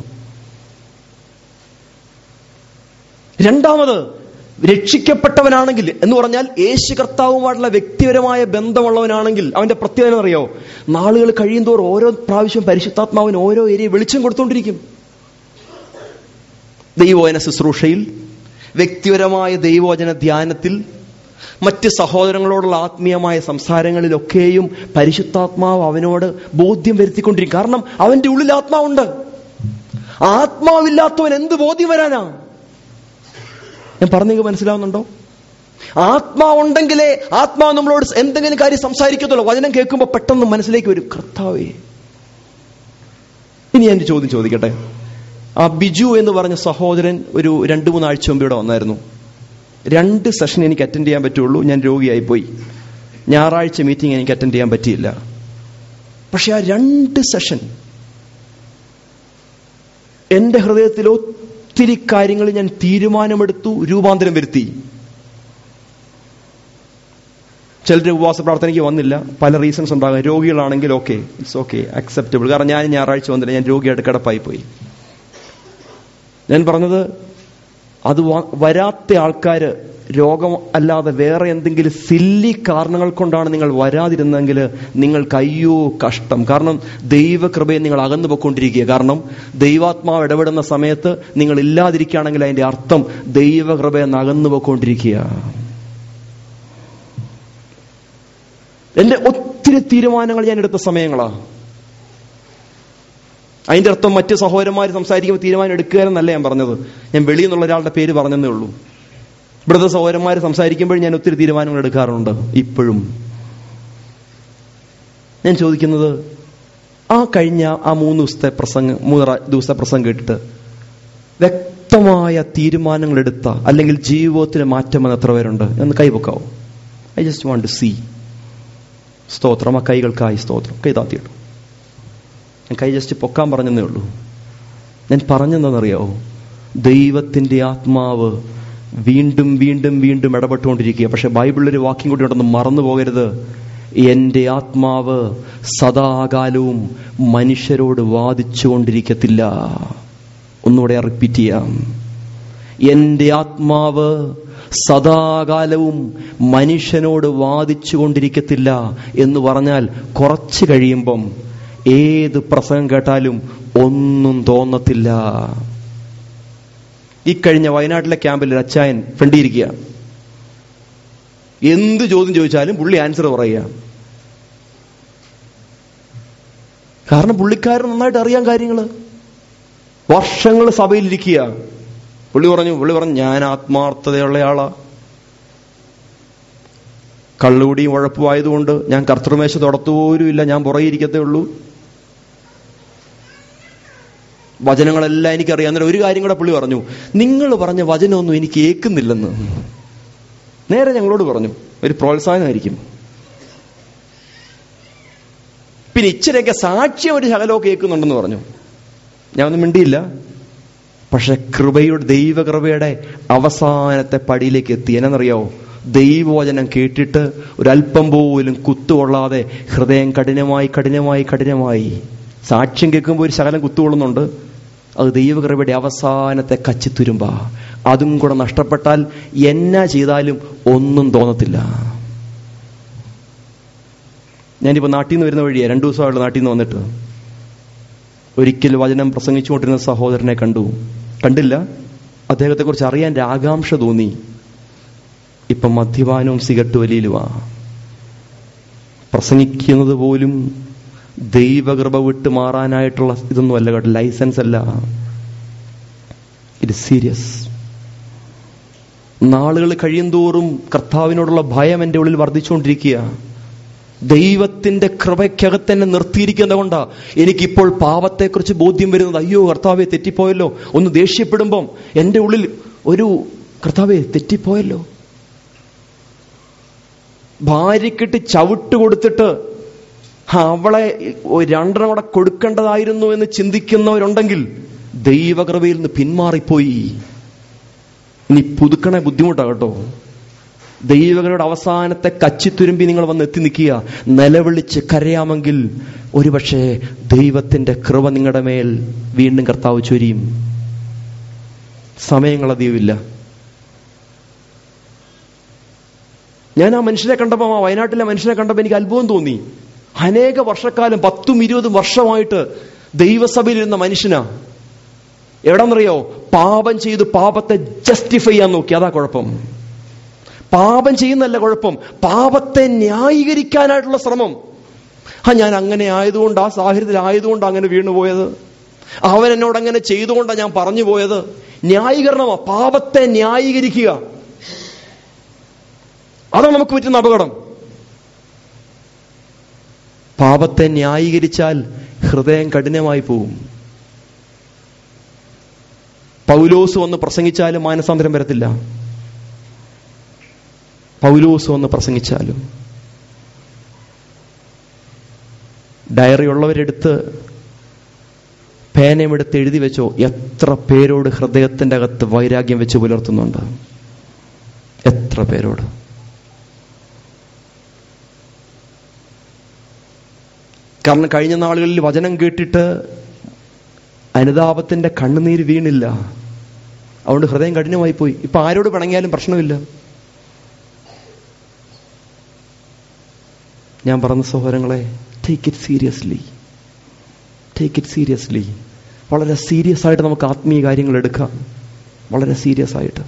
രണ്ടാമത് രക്ഷിക്കപ്പെട്ടവനാണെങ്കിൽ എന്ന് പറഞ്ഞാൽ യേശു കർത്താവുമായിട്ടുള്ള വ്യക്തിപരമായ ബന്ധമുള്ളവനാണെങ്കിൽ അവന്റെ പ്രത്യേകത അറിയോ നാളുകൾ കഴിയുന്തോറും ഓരോ പ്രാവശ്യം പരിശുദ്ധാത്മാവിന് ഓരോ ഏരിയ വെളിച്ചം കൊടുത്തുകൊണ്ടിരിക്കും ദൈവവചന ശുശ്രൂഷയിൽ വ്യക്തിപരമായ ദൈവവചന ധ്യാനത്തിൽ മറ്റ് സഹോദരങ്ങളോടുള്ള ആത്മീയമായ സംസാരങ്ങളിലൊക്കെയും പരിശുദ്ധാത്മാവ് അവനോട് ബോധ്യം വരുത്തിക്കൊണ്ടിരിക്കും കാരണം അവന്റെ ഉള്ളിൽ ആത്മാവുണ്ട് ആത്മാവില്ലാത്തവൻ എന്ത് ബോധ്യം വരാനാ ഞാൻ പറഞ്ഞെങ്കിൽ മനസ്സിലാവുന്നുണ്ടോ ആത്മാവുണ്ടെങ്കിലേ ആത്മാവ് നമ്മളോട് എന്തെങ്കിലും കാര്യം സംസാരിക്കത്തുള്ളൂ വചനം കേൾക്കുമ്പോൾ പെട്ടെന്ന് മനസ്സിലേക്ക് വരും കർത്താവേ ഇനി ഞാൻ ഒരു ചോദ്യം ചോദിക്കട്ടെ ആ ബിജു എന്ന് പറഞ്ഞ സഹോദരൻ ഒരു രണ്ടു മൂന്നാഴ്ച മുമ്പ് ഇവിടെ വന്നായിരുന്നു രണ്ട് സെഷൻ എനിക്ക് അറ്റൻഡ് ചെയ്യാൻ പറ്റുള്ളൂ ഞാൻ രോഗിയായി പോയി ഞായറാഴ്ച മീറ്റിംഗ് എനിക്ക് അറ്റൻഡ് ചെയ്യാൻ പറ്റിയില്ല പക്ഷെ ആ രണ്ട് സെഷൻ എന്റെ ഹൃദയത്തിൽ ഒത്തിരി കാര്യങ്ങൾ ഞാൻ തീരുമാനമെടുത്തു രൂപാന്തരം വരുത്തി ചിലർ ഉപവാസ പ്രാർത്ഥനയ്ക്ക് വന്നില്ല പല റീസൺസ് ഉണ്ടാകാം രോഗികളാണെങ്കിൽ ഓക്കെ ഇറ്റ്സ് ഓക്കെ അക്സെപ്റ്റബിൾ കാരണം ഞാൻ ഞായറാഴ്ച വന്നില്ല ഞാൻ രോഗിയായിട്ട് കിടപ്പായി പോയി ഞാൻ പറഞ്ഞത് അത് വ- വരാത്ത ആൾക്കാര് രോഗം അല്ലാതെ വേറെ എന്തെങ്കിലും സില്ലി കാരണങ്ങൾ കൊണ്ടാണ് നിങ്ങൾ വരാതിരുന്നെങ്കിൽ നിങ്ങൾക്ക് അയ്യോ കഷ്ടം കാരണം ദൈവകൃപയെ നിങ്ങൾ അകന്നു പോയിക്കൊണ്ടിരിക്കുക കാരണം ദൈവാത്മാവ് ഇടപെടുന്ന സമയത്ത് നിങ്ങൾ ഇല്ലാതിരിക്കുകയാണെങ്കിൽ അതിന്റെ അർത്ഥം ദൈവകൃപയെ അകന്നു പോയിക്കൊണ്ടിരിക്കുക എന്റെ ഒത്തിരി തീരുമാനങ്ങൾ ഞാൻ എടുത്ത സമയങ്ങളാ അതിന്റെ അർത്ഥം മറ്റ് സഹോദരന്മാർ സംസാരിക്കുമ്പോൾ തീരുമാനം എടുക്കുക എന്നല്ല ഞാൻ പറഞ്ഞത് ഞാൻ വെളിയിൽ നിന്നുള്ള ഒരാളുടെ പേര് പറഞ്ഞതേ ഉള്ളൂ ഇവിടുത്തെ സഹോദരന്മാർ സംസാരിക്കുമ്പോൾ ഞാൻ ഒത്തിരി തീരുമാനങ്ങൾ എടുക്കാറുണ്ട് ഇപ്പോഴും ഞാൻ ചോദിക്കുന്നത് ആ കഴിഞ്ഞ ആ മൂന്ന് ദിവസത്തെ പ്രസംഗം മൂന്ന് റാ- ദിവസത്തെ പ്രസംഗം കേട്ടിട്ട് വ്യക്തമായ തീരുമാനങ്ങൾ എടുത്ത അല്ലെങ്കിൽ ജീവിതത്തിൽ മാറ്റം വന്ന എത്ര പേരുണ്ട് എന്ന് കൈപൊക്കാവോ I just want to see സ്തോത്രം ആ കൈകൾക്കായി സ്തോത്രം കൈ താത്തിയിട്ടു ഞാൻ കൈ ജസ്റ്റ് പൊക്കാൻ പറഞ്ഞതേ ഉള്ളൂ ഞാൻ പറഞ്ഞെന്താണെന്നറിയാവോ ദൈവത്തിന്റെ ആത്മാവ് വീണ്ടും വീണ്ടും വീണ്ടും ഇടപെട്ടുകൊണ്ടിരിക്കുക പക്ഷെ ബൈബിളിലൊരു വാക്യം കൂടി ഉണ്ടെന്ന് മറന്നു പോകരുത് എന്റെ ആത്മാവ് സദാകാലവും മനുഷ്യരോട് വാദിച്ചുകൊണ്ടിരിക്കത്തില്ല ഒന്നുകൂടെ റിപ്പീറ്റ് ചെയ്യാം എന്റെ ആത്മാവ് സദാകാലവും മനുഷ്യനോട് വാദിച്ചു കൊണ്ടിരിക്കത്തില്ല എന്ന് പറഞ്ഞാൽ കുറച്ച് കഴിയുമ്പം ഏത് പ്രസംഗം കേട്ടാലും ഒന്നും തോന്നത്തില്ല ഈ കഴിഞ്ഞ വയനാട്ടിലെ ക്യാമ്പിൽ ഒരു അച്ചായൻ ഫ്രണ്ടിയിരിക്കുക എന്ത് ചോദ്യം ചോദിച്ചാലും പുള്ളി ആൻസർ പറയുക കാരണം പുള്ളിക്കാരൻ നന്നായിട്ട് അറിയാൻ കാര്യങ്ങള് വർഷങ്ങൾ സഭയിലിരിക്കുക പുള്ളി പറഞ്ഞു പുള്ളി പറഞ്ഞു ഞാൻ ആത്മാർത്ഥതയുള്ള ആളാ കള്ളുകൂടിയും ഉഴപ്പും ആയതുകൊണ്ട് ഞാൻ കർത്തൃമേശ തുടത്തുപോലും ഇല്ല ഞാൻ പുറകെ ഇരിക്കത്തേ ഉള്ളൂ വചനങ്ങളെല്ലാം എനിക്കറിയാം എന്നിട്ട് ഒരു കാര്യം കൂടെ പുള്ളി പറഞ്ഞു നിങ്ങൾ പറഞ്ഞ വചനമൊന്നും എനിക്ക് ഏക്കുന്നില്ലെന്ന് നേരെ ഞങ്ങളോട് പറഞ്ഞു ഒരു പ്രോത്സാഹനമായിരിക്കും പിന്നെ ഇച്ചിരിയൊക്കെ സാക്ഷ്യം ഒരു ശകലമൊക്കെ കേൾക്കുന്നുണ്ടെന്ന് പറഞ്ഞു ഞാൻ ഒന്നും മിണ്ടിയില്ല പക്ഷെ കൃപയുടെ ദൈവകൃപയുടെ അവസാനത്തെ പടിയിലേക്ക് എത്തി എന്നറിയാവോ ദൈവവചനം കേട്ടിട്ട് ഒരല്പം പോലും കുത്തുകൊള്ളാതെ ഹൃദയം കഠിനമായി കഠിനമായി കഠിനമായി സാക്ഷ്യം കേൾക്കുമ്പോൾ ഒരു ശകലം കുത്തുകൊള്ളുന്നുണ്ട് അത് ദൈവകൃപയുടെ അവസാനത്തെ കച്ചിത്തുരുമ്പ അതും കൂടെ നഷ്ടപ്പെട്ടാൽ എന്നാ ചെയ്താലും ഒന്നും തോന്നത്തില്ല ഞാനിപ്പോ നാട്ടിൽ നിന്ന് വരുന്ന വഴിയാ രണ്ടു ദിവസമായുള്ള നാട്ടിൽ നിന്ന് വന്നിട്ട് ഒരിക്കൽ വചനം പ്രസംഗിച്ചുകൊണ്ടിരുന്ന സഹോദരനെ കണ്ടു കണ്ടില്ല അദ്ദേഹത്തെക്കുറിച്ച് അറിയാൻ ഒരു ആകാംക്ഷ തോന്നി ഇപ്പം മദ്യപാനവും സിഗരറ്റ് വലിയിലുമാ പ്രസംഗിക്കുന്നത് പോലും ദൈവകൃപ വിട്ട് മാറാനായിട്ടുള്ള ഇതൊന്നും അല്ല കേട്ടോ ലൈസൻസ് അല്ല ഇത് സീരിയസ് നാളുകൾ കഴിയുന്തോറും കർത്താവിനോടുള്ള ഭയം എൻ്റെ ഉള്ളിൽ വർദ്ധിച്ചുകൊണ്ടിരിക്കുക ദൈവത്തിന്റെ കൃപയ്ക്കകത്ത് തന്നെ നിർത്തിയിരിക്കുന്നത് കൊണ്ടാ എനിക്കിപ്പോൾ പാപത്തെക്കുറിച്ച് ബോധ്യം വരുന്നത് അയ്യോ കർത്താവെ തെറ്റിപ്പോയല്ലോ ഒന്ന് ദേഷ്യപ്പെടുമ്പം എൻ്റെ ഉള്ളിൽ ഒരു കർത്താവെ തെറ്റിപ്പോയല്ലോ ഭാര്യക്കിട്ട് ചവിട്ട് കൊടുത്തിട്ട് അവളെ രണ്ടെണ്ണം കൂടെ കൊടുക്കേണ്ടതായിരുന്നു എന്ന് ചിന്തിക്കുന്നവരുണ്ടെങ്കിൽ ദൈവകൃപയിൽ നിന്ന് പിന്മാറിപ്പോയി ഇനി പുതുക്കണേ ബുദ്ധിമുട്ടാ കേട്ടോ ദൈവകരുടെ അവസാനത്തെ കച്ചിത്തുരുമ്പി നിങ്ങൾ വന്ന് എത്തി നിൽക്കുക നിലവിളിച്ച് കരയാമെങ്കിൽ ഒരുപക്ഷെ ദൈവത്തിന്റെ കൃപ നിങ്ങളുടെ മേൽ വീണ്ടും കർത്താവ് ചൊരിയും സമയങ്ങളധികമില്ല ഞാൻ ആ മനുഷ്യനെ കണ്ടപ്പോൾ ആ വയനാട്ടിലെ മനുഷ്യനെ കണ്ടപ്പോൾ എനിക്ക് അത്ഭുതം തോന്നി അനേക വർഷക്കാലം പത്തും ഇരുപതും വർഷമായിട്ട് ദൈവസഭയിലിരുന്ന മനുഷ്യനാ എവിടെന്നറിയോ പാപം ചെയ്ത് പാപത്തെ ജസ്റ്റിഫൈ ചെയ്യാൻ നോക്കി അതാ കുഴപ്പം പാപം ചെയ്യുന്നല്ല കുഴപ്പം പാപത്തെ ന്യായീകരിക്കാനായിട്ടുള്ള ശ്രമം ആ ഞാൻ അങ്ങനെ ആയതുകൊണ്ട് ആ സാഹചര്യത്തിൽ ആയതുകൊണ്ട് അങ്ങനെ വീണുപോയത് അവൻ എന്നോട് അങ്ങനെ ചെയ്തുകൊണ്ടാണ് ഞാൻ പറഞ്ഞു പോയത് ന്യായീകരണമാ പാപത്തെ ന്യായീകരിക്കുക അതാണ് നമുക്ക് പറ്റുന്ന അപകടം പാപത്തെ ന്യായീകരിച്ചാൽ ഹൃദയം കഠിനമായി പോകും പൗലോസ് വന്ന് പ്രസംഗിച്ചാലും മാനസാന്തരം വരത്തില്ല പൗലോസ് വന്ന് പ്രസംഗിച്ചാലും ഡയറി ഉള്ളവരെടുത്ത് പേനയുമെടുത്ത് എഴുതി വെച്ചോ എത്ര പേരോട് ഹൃദയത്തിന്റെ അകത്ത് വൈരാഗ്യം വെച്ച് പുലർത്തുന്നുണ്ട് എത്ര പേരോട് കാരണം കഴിഞ്ഞ നാളുകളിൽ വചനം കേട്ടിട്ട് അനുതാപത്തിന്റെ കണ്ണുനീര് വീണില്ല അതുകൊണ്ട് ഹൃദയം കഠിനമായി പോയി ഇപ്പൊ ആരോട് പിണങ്ങിയാലും പ്രശ്നമില്ല ഞാൻ പറഞ്ഞ സഹോദരങ്ങളെ take it seriously take it seriously വളരെ സീരിയസ് ആയിട്ട് നമുക്ക് ആത്മീയ കാര്യങ്ങൾ എടുക്കാം വളരെ സീരിയസ് ആയിട്ട്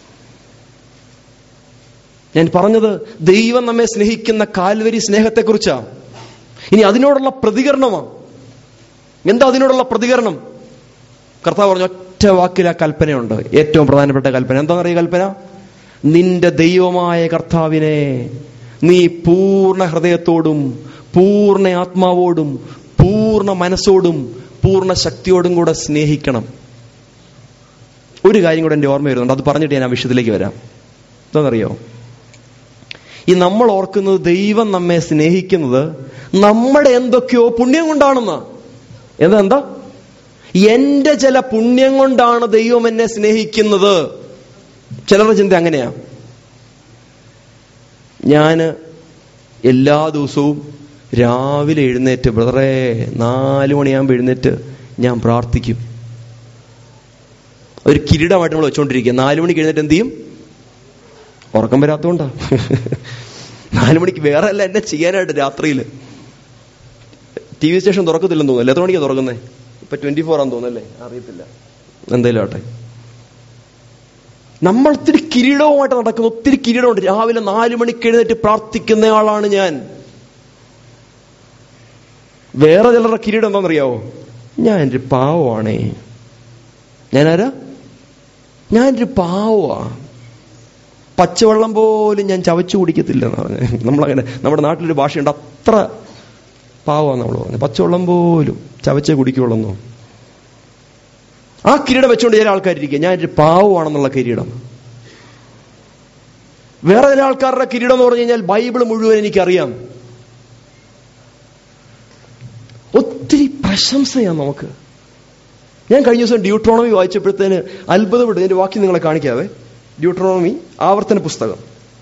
ഞാൻ പറഞ്ഞത് ദൈവം നമ്മെ സ്നേഹിക്കുന്ന കാൽവരി സ്നേഹത്തെക്കുറിച്ചാ ഇനി അതിനോടുള്ള പ്രതികരണമാണ് എന്താ അതിനോടുള്ള പ്രതികരണം കർത്താവ് പറഞ്ഞു ഒറ്റ വാക്കിൽ ആ കൽപ്പനയുണ്ട് ഏറ്റവും പ്രധാനപ്പെട്ട കൽപ്പന എന്താണെന്നറിയ കൽപ്പന നിന്റെ ദൈവമായ കർത്താവിനെ നീ പൂർണ്ണ ഹൃദയത്തോടും പൂർണ്ണ ആത്മാവോടും പൂർണ്ണ മനസ്സോടും പൂർണ്ണ ശക്തിയോടും കൂടെ സ്നേഹിക്കണം ഒരു കാര്യം കൂടെ എൻ്റെ ഓർമ്മ വരുന്നുണ്ട് അത് പറഞ്ഞിട്ട് ഞാൻ ആ വിഷയത്തിലേക്ക് വരാം എന്താണെന്നറിയോ ഈ നമ്മൾ ഓർക്കുന്നത് ദൈവം നമ്മെ സ്നേഹിക്കുന്നത് നമ്മുടെ എന്തൊക്കെയോ പുണ്യം കൊണ്ടാണെന്ന എന്താ എന്താ എന്റെ ചില പുണ്യം കൊണ്ടാണ് ദൈവം എന്നെ സ്നേഹിക്കുന്നത് ചിലരുടെ ചിന്ത അങ്ങനെയാ ഞാന് എല്ലാ ദിവസവും രാവിലെ എഴുന്നേറ്റ് ബ്രദറെ നാലു മണിയാകുമ്പോൾ എഴുന്നേറ്റ് ഞാൻ പ്രാർത്ഥിക്കും ഒരു കിരീടമായിട്ട് നമ്മൾ വെച്ചോണ്ടിരിക്കുക നാലു മണിക്ക് എഴുന്നേറ്റ് എന്ത് ചെയ്യും ഉറക്കം വരാത്തോണ്ടാ നാലു മണിക്ക് വേറെ അല്ല എന്നെ ചെയ്യാനായിട്ട് രാത്രിയിൽ ടി വി സ്റ്റേഷൻ തുറക്കത്തില്ലെന്ന് തോന്നുന്നു എത്ര മണിക്കാണ് തുറക്കുന്നേ ഇപ്പൊ ട്വന്റി ഫോർ ആണെന്ന് തോന്നുന്നല്ലേ അറിയത്തില്ല എന്തായാലും ആട്ടെ നമ്മൾ ഒത്തിരി കിരീടവുമായിട്ട് നടക്കുന്ന ഒത്തിരി കിരീടമുണ്ട് രാവിലെ നാലു മണിക്ക് എഴുന്നേറ്റ് പ്രാർത്ഥിക്കുന്ന ആളാണ് ഞാൻ വേറെ ചിലരുടെ കിരീടം എന്താണെന്നറിയാവോ ഞാൻ ഒരു പാവമാണേ ഞാനാരാ ഞാനൊരു പാവമാ പച്ചവെള്ളം പോലും ഞാൻ ചവച്ചു കുടിക്കത്തില്ല എന്ന് പറഞ്ഞു നമ്മളങ്ങനെ നമ്മുടെ നാട്ടിലൊരു ഭാഷയുണ്ട് അത്ര പാവമാണ് നമ്മൾ പറഞ്ഞത് പച്ചവെള്ളം പോലും ചവച്ചേ കുടിക്കുള്ളൂ ആ കിരീടം വെച്ചുകൊണ്ട് ചില ആൾക്കാരിരിക്കുക ഞാൻ ഒരു പാവമാണെന്നുള്ള കിരീടം വേറെ ചില ആൾക്കാരുടെ കിരീടം എന്ന് പറഞ്ഞു കഴിഞ്ഞാൽ ബൈബിൾ മുഴുവൻ എനിക്കറിയാം ഒത്തിരി പ്രശംസയാണ് നമുക്ക് ഞാൻ കഴിഞ്ഞ ദിവസം ഡ്യൂട്രോണമി വായിച്ചപ്പോഴത്തേന് അത്ഭുതപ്പെട്ടു എന്റെ വാക്യം നിങ്ങളെ കാണിക്കാവേ ഡ്യൂട്രോണമി ആവർത്തന പുസ്തകം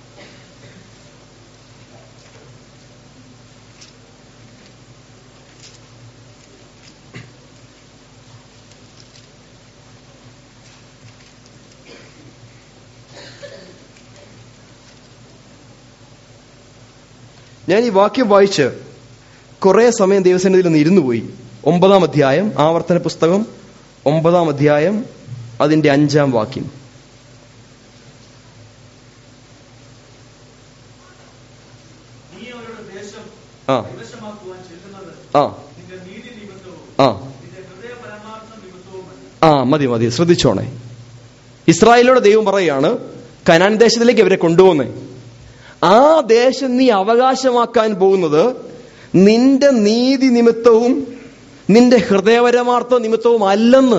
ഞാൻ ഈ വാക്യം വായിച്ച് കുറെ സമയം ദൈവസന്നിധിയിൽ നിന്ന് ഇരുന്നു പോയി ഒമ്പതാം അധ്യായം ആവർത്തന പുസ്തകം ഒമ്പതാം അധ്യായം അതിന്റെ അഞ്ചാം വാക്യം നീ അവരുടെ ദേശം ആ കൈവശമാക്കുവാൻ ചെല്ലുന്നത് ആ നിന്റെ നീതി നിമിത്തവും ആ നിന്റെ ഹൃദയ പരമാർത്ഥം നിമിത്തവുമല്ല ആ മതി മതി ശ്രദ്ധിച്ചോണേ ഇസ്രായേലോട് ദൈവം പറയാണ് കനാൻ ദേശത്തിലേക്ക് അവരെ കൊണ്ടുപോകുന്നേ ആ ദേശം നീ അവകാശമാക്കാൻ പോകുന്നത് നിന്റെ നീതി നിമിത്തവും നിന്റെ ഹൃദയപരമാർത്ഥ നിമിത്തവും അല്ലെന്ന്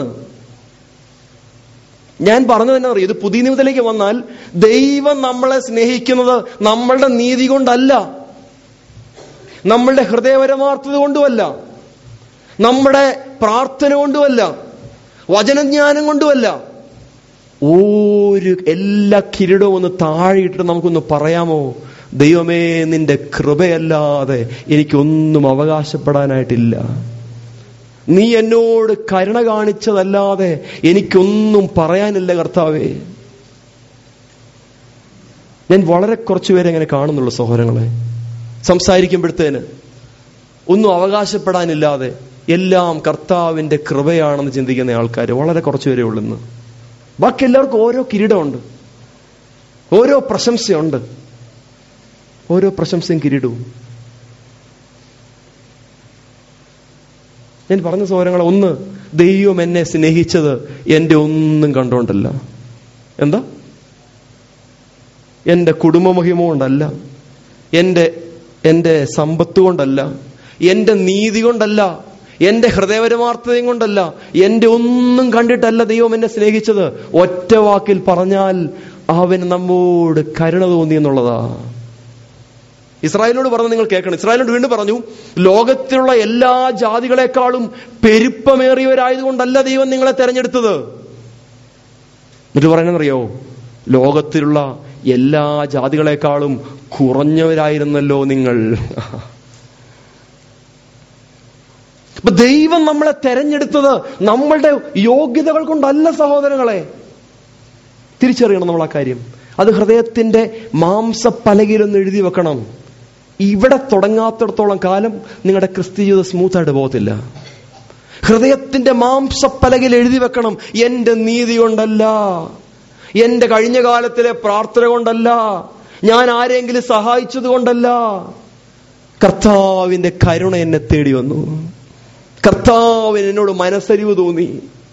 ഞാൻ പറഞ്ഞു തന്നെ അറിയാം ഇത് പുതിയ നിമിത്തത്തിലേക്ക് വന്നാൽ ദൈവം നമ്മളെ സ്നേഹിക്കുന്നത് നമ്മളുടെ നീതി കൊണ്ടല്ല നമ്മളുടെ ഹൃദയപരമാർത്ഥത കൊണ്ടുമല്ല നമ്മുടെ പ്രാർത്ഥന കൊണ്ടുമല്ല വചനജ്ഞാനം കൊണ്ടുമല്ല ഒരു എല്ലാ കിരീടവും ഒന്ന് താഴെയിട്ട് നമുക്കൊന്ന് പറയാമോ ദൈവമേ നിന്റെ കൃപയല്ലാതെ എനിക്കൊന്നും അവകാശപ്പെടാനായിട്ടില്ല നീ എന്നോട് കരുണ കാണിച്ചതല്ലാതെ എനിക്കൊന്നും പറയാനില്ല കർത്താവേ ഞാൻ വളരെ കുറച്ചുപേരെ അങ്ങനെ കാണുന്നുള്ളൂ സഹോദരങ്ങളെ സംസാരിക്കുമ്പോഴത്തേന് ഒന്നും അവകാശപ്പെടാനില്ലാതെ എല്ലാം കർത്താവിന്റെ കൃപയാണെന്ന് ചിന്തിക്കുന്ന ആൾക്കാർ വളരെ കുറച്ചുപേരേ ഉള്ളൂ ഇന്ന് ബാക്കി എല്ലാവർക്കും ഓരോ കിരീടമുണ്ട് ഓരോ പ്രശംസയുണ്ട് ഓരോ പ്രശംസയും കിരീടവും ഞാൻ പറഞ്ഞ സൗരങ്ങളെ ഒന്ന് ദൈവം എന്നെ സ്നേഹിച്ചത് എന്റെ ഒന്നും കണ്ടുകൊണ്ടല്ല എന്താ എന്റെ കുടുംബമഹിമ കൊണ്ടല്ല എന്റെ എന്റെ സമ്പത്ത് കൊണ്ടല്ല എന്റെ നീതി കൊണ്ടല്ല എന്റെ ഹൃദയപരമാർത്ഥതയും കൊണ്ടല്ല എന്റെ ഒന്നും കണ്ടിട്ടല്ല ദൈവം എന്നെ സ്നേഹിച്ചത് ഒറ്റ വാക്കിൽ പറഞ്ഞാൽ അവൻ നമ്മോട് കരുണ തോന്നി എന്നുള്ളതാ ഇസ്രായേലിനോട് പറഞ്ഞു നിങ്ങൾ കേൾക്കണം ഇസ്രായേലിനോട് വീണ്ടും പറഞ്ഞു ലോകത്തിലുള്ള എല്ലാ ജാതികളെക്കാളും പെരുപ്പമേറിയവരായതുകൊണ്ടല്ല ദൈവം നിങ്ങളെ തെരഞ്ഞെടുത്തത് എന്നിട്ട് പറയുന്നറിയോ ലോകത്തിലുള്ള എല്ലാ ജാതികളെക്കാളും കുറഞ്ഞവരായിരുന്നല്ലോ നിങ്ങൾ അപ്പൊ ദൈവം നമ്മളെ തെരഞ്ഞെടുത്തത് നമ്മളുടെ യോഗ്യതകൾ കൊണ്ടല്ല സഹോദരങ്ങളെ തിരിച്ചറിയണം നമ്മൾ ആ കാര്യം അത് ഹൃദയത്തിന്റെ മാംസപ്പലകയിലൊന്ന് എഴുതി വെക്കണം ഇവിടെ തുടങ്ങാത്തിടത്തോളം കാലം നിങ്ങളുടെ ക്രിസ്ത്യ ജീവിതം സ്മൂത്തായിട്ട് പോകത്തില്ല ഹൃദയത്തിന്റെ മാംസപ്പലകയിൽ എഴുതി വെക്കണം എന്റെ നീതി കൊണ്ടല്ല എന്റെ കഴിഞ്ഞ കാലത്തിലെ പ്രാർത്ഥന കൊണ്ടല്ല ഞാൻ ആരെങ്കിലും സഹായിച്ചത് കൊണ്ടല്ല കർത്താവിന്റെ കരുണ എന്നെ തേടി വന്നു കർത്താവിന് എന്നോട് മനസ്സരിവ് തോന്നി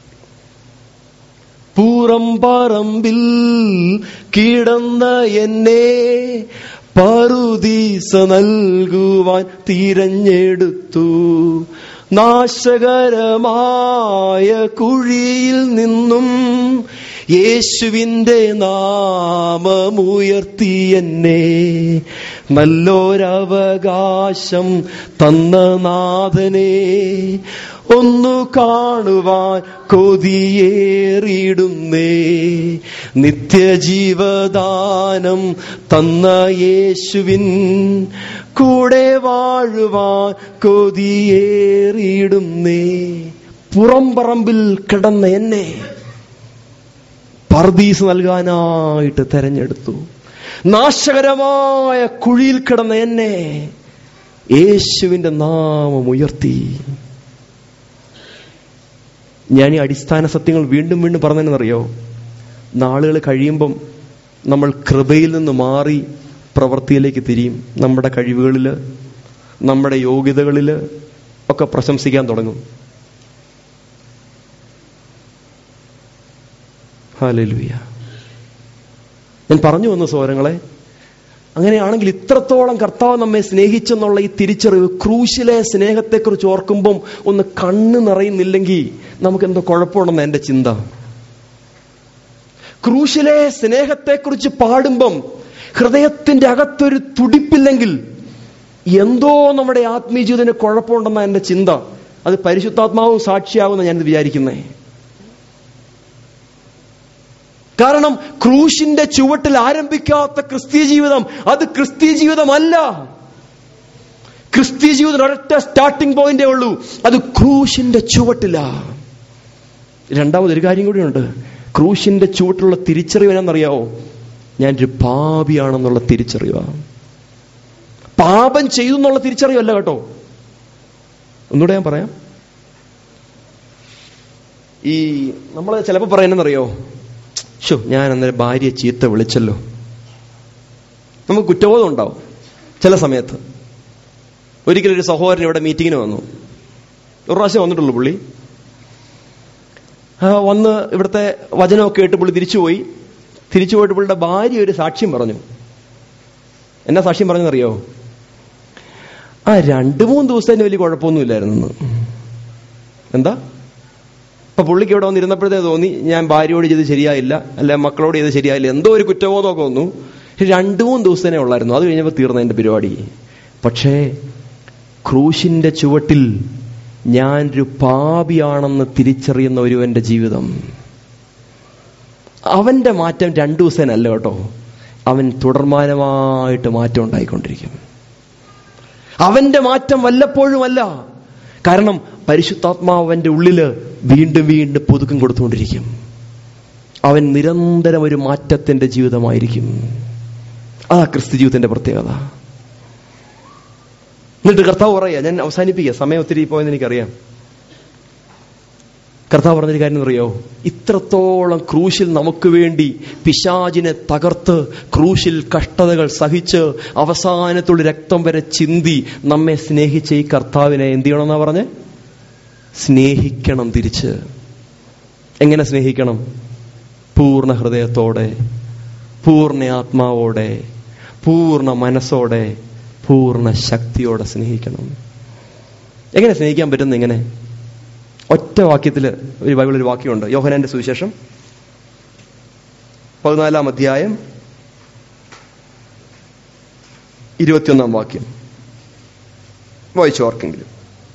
പൂറം പറമ്പിൽ കിടന്ന എന്നെ പറുദീസ നൽകുവാൻ തിരഞ്ഞെടുത്തു നാശകരമായ കുഴിയിൽ നിന്നും യേശുവിന്റെ നാമമുയർത്തി എന്നെ നല്ലൊരവകാശം തന്ന നാഥനെ ഒന്നു കാണുവാൻ കൊതിയേറിയിടുന്നേ നിത്യജീവദാനം തന്ന യേശുവിൻ കൂടെ വാഴുവാൻ കൊതിയേറിയിടുന്നേ പുറംപറമ്പിൽ കിടന്ന എന്നെ പർദീസ് നൽകാനായിട്ട് തെരഞ്ഞെടുത്തു നാശകരമായ കുഴിയിൽ കിടന്ന എന്നെ യേശുവിന്റെ നാമം ഉയർത്തി ഞാൻ ഈ അടിസ്ഥാന സത്യങ്ങൾ വീണ്ടും വീണ്ടും പറഞ്ഞതെന്നറിയോ നാളുകൾ കഴിയുമ്പം നമ്മൾ കൃപയിൽ നിന്ന് മാറി പ്രവൃത്തിയിലേക്ക് തിരിയും നമ്മുടെ കഴിവുകളിൽ നമ്മുടെ യോഗ്യതകളിൽ ഒക്കെ പ്രശംസിക്കാൻ തുടങ്ങും ഹാലലുയ ഞാൻ പറഞ്ഞു വന്ന സോരങ്ങളെ അങ്ങനെയാണെങ്കിൽ ഇത്രത്തോളം കർത്താവ് നമ്മെ സ്നേഹിച്ചെന്നുള്ള ഈ തിരിച്ചറിവ് ക്രൂശിലെ സ്നേഹത്തെക്കുറിച്ച് ഓർക്കുമ്പം ഒന്ന് കണ്ണ് നിറയുന്നില്ലെങ്കിൽ നമുക്ക് എന്തോ കുഴപ്പമുണ്ടെന്ന് എന്റെ ചിന്ത ക്രൂശിലെ സ്നേഹത്തെക്കുറിച്ച് പാടുമ്പം ഹൃദയത്തിന്റെ അകത്തൊരു തുടിപ്പില്ലെങ്കിൽ എന്തോ നമ്മുടെ ആത്മീയ ജീവിതത്തിന് കുഴപ്പമുണ്ടെന്ന എന്റെ ചിന്ത അത് പരിശുദ്ധാത്മാവും സാക്ഷിയാവുന്ന ഞാൻ വിചാരിക്കുന്നേ കാരണം ക്രൂശിന്റെ ചുവട്ടിൽ ആരംഭിക്കാത്ത ക്രിസ്തീയ ജീവിതം അത് ക്രിസ്തീയ ജീവിതമല്ല ക്രിസ്തീയ ജീവിതം ഒരൊറ്റ സ്റ്റാർട്ടിംഗ് പോയിന്റേ ഉള്ളൂ അത് ക്രൂശിന്റെ ചുവട്ടില രണ്ടാമതൊരു കാര്യം കൂടിയുണ്ട് ക്രൂശിന്റെ ചുവട്ടിലുള്ള തിരിച്ചറിവ് എന്നാണെന്നറിയാവോ ഞാനൊരു പാപിയാണെന്നുള്ള തിരിച്ചറിവാണ് പാപം ചെയ്തു എന്നുള്ള തിരിച്ചറിവല്ല കേട്ടോ ഒന്നുകൂടെ ഞാൻ പറയാം ഈ നമ്മൾ ചിലപ്പോൾ പറയുന്നറിയോ ഷോ ഞാൻ അന്നേരം ഭാര്യയെ ചീത്ത വിളിച്ചല്ലോ നമുക്ക് കുറ്റബോധം ഉണ്ടാവും ചില സമയത്ത് ഒരിക്കലും ഒരു സഹോദരൻ ഇവിടെ മീറ്റിങ്ങിന് വന്നു ഒരു പ്രാവശ്യം വന്നിട്ടുള്ളൂ പുള്ളി ആ, വന്ന് ഇവിടുത്തെ വചനമൊക്കെ കേട്ട് പുള്ളി തിരിച്ചുപോയി തിരിച്ചു പോയിട്ട് പുള്ളിയുടെ ഭാര്യ ഒരു സാക്ഷ്യം പറഞ്ഞു എന്നാ സാക്ഷ്യം പറഞ്ഞറിയോ ആ രണ്ടു മൂന്ന് ദിവസത്തിന് വലിയ കുഴപ്പമൊന്നുമില്ലായിരുന്നു എന്താ അപ്പൊ പുള്ളിക്ക് ഇവിടെ വന്നിരുന്നപ്പോഴത്തേ തോന്നി ഞാൻ ഭാര്യയോട് ചെയ്ത് ശരിയായില്ല അല്ല മക്കളോട് ചെയ്ത് ശരിയായില്ല എന്തോ ഒരു കുറ്റബോധമൊക്കെ വന്നു രണ്ടു മൂന്ന് ദിവസത്തിനേ ഉള്ളായിരുന്നു അത് കഴിഞ്ഞപ്പോൾ തീർന്ന എന്റെ പരിപാടി പക്ഷേ ക്രൂശിന്റെ ചുവട്ടിൽ ഞാനൊരു പാപിയാണെന്ന് തിരിച്ചറിയുന്ന ഒരുവന്റെ ജീവിതം അവന്റെ മാറ്റം രണ്ടു ദിവസേനല്ല കേട്ടോ അവൻ തുടർമാനമായിട്ട് മാറ്റം ഉണ്ടായിക്കൊണ്ടിരിക്കും അവന്റെ മാറ്റം വല്ലപ്പോഴുമല്ല കാരണം പരിശുദ്ധാത്മാവ് അവന്റെ ഉള്ളില് വീണ്ടും വീണ്ടും പുതുക്കം കൊടുത്തുകൊണ്ടിരിക്കും അവൻ നിരന്തരം ഒരു മാറ്റത്തിന്റെ ജീവിതമായിരിക്കും അതാ ക്രിസ്തു ജീവിതത്തിന്റെ പ്രത്യേകത എന്നിട്ട് കർത്താവ് പറയാ ഞാൻ അവസാനിപ്പിക്കുക സമയം ഒത്തിരി പോയെന്ന് എനിക്കറിയാം കർത്താവ് പറഞ്ഞൊരു കാര്യം അറിയോ ഇത്രത്തോളം ക്രൂശിൽ നമുക്ക് വേണ്ടി പിശാചിനെ തകർത്ത് ക്രൂശിൽ കഷ്ടതകൾ സഹിച്ച് അവസാനത്തുള്ള രക്തം വരെ ചിന്തി നമ്മെ സ്നേഹിച്ച ഈ കർത്താവിനെ എന്ത് ചെയ്യണമെന്നാ പറഞ്ഞേ സ്നേഹിക്കണം തിരിച്ച് എങ്ങനെ സ്നേഹിക്കണം പൂർണ്ണ ഹൃദയത്തോടെ പൂർണ്ണ ആത്മാവോടെ പൂർണ്ണ മനസ്സോടെ പൂർണ്ണ ശക്തിയോടെ സ്നേഹിക്കണം എങ്ങനെ സ്നേഹിക്കാൻ പറ്റുന്ന എങ്ങനെ ഒറ്റ വാക്യത്തിൽ ഒരു ബൈബിൾ ഒരു വാക്യമുണ്ട് യോഹനാന്റെ സുവിശേഷം പതിനാലാം അധ്യായം ഇരുപത്തിയൊന്നാം വാക്യം വായിച്ചു ഓർക്കെങ്കിലും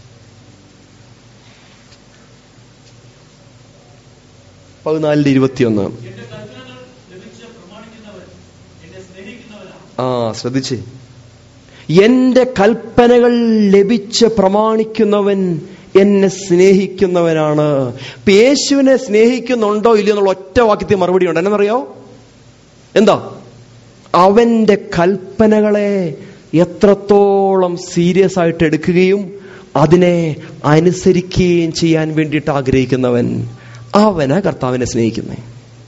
പതിനാലിന്റെ ഇരുപത്തിയൊന്ന് എന്റെ കൽപ്പനകൾ ലഭിച്ച് പ്രമാണിക്കുന്നവൻ എന്നെ സ്നേഹിക്കുന്നവനാണ് ആ ശ്രദ്ധിച്ച് എന്റെ കൽപ്പനകൾ ലഭിച്ച് പ്രമാണിക്കുന്നവൻ എന്നെ സ്നേഹിക്കുന്നവനാണ് ഇപ്പൊ യേശുവിനെ സ്നേഹിക്കുന്നുണ്ടോ ഇല്ലയോ എന്നുള്ള ഒറ്റ വാക്യത്തിൽ മറുപടി ഉണ്ട് എന്നറിയോ എന്താ അവന്റെ കൽപ്പനകളെ എത്രത്തോളം സീരിയസ് ആയിട്ട് എടുക്കുകയും അതിനെ അനുസരിക്കുകയും ചെയ്യാൻ വേണ്ടിയിട്ട് ആഗ്രഹിക്കുന്നവൻ അവനാ കർത്താവിനെ സ്നേഹിക്കുന്നത്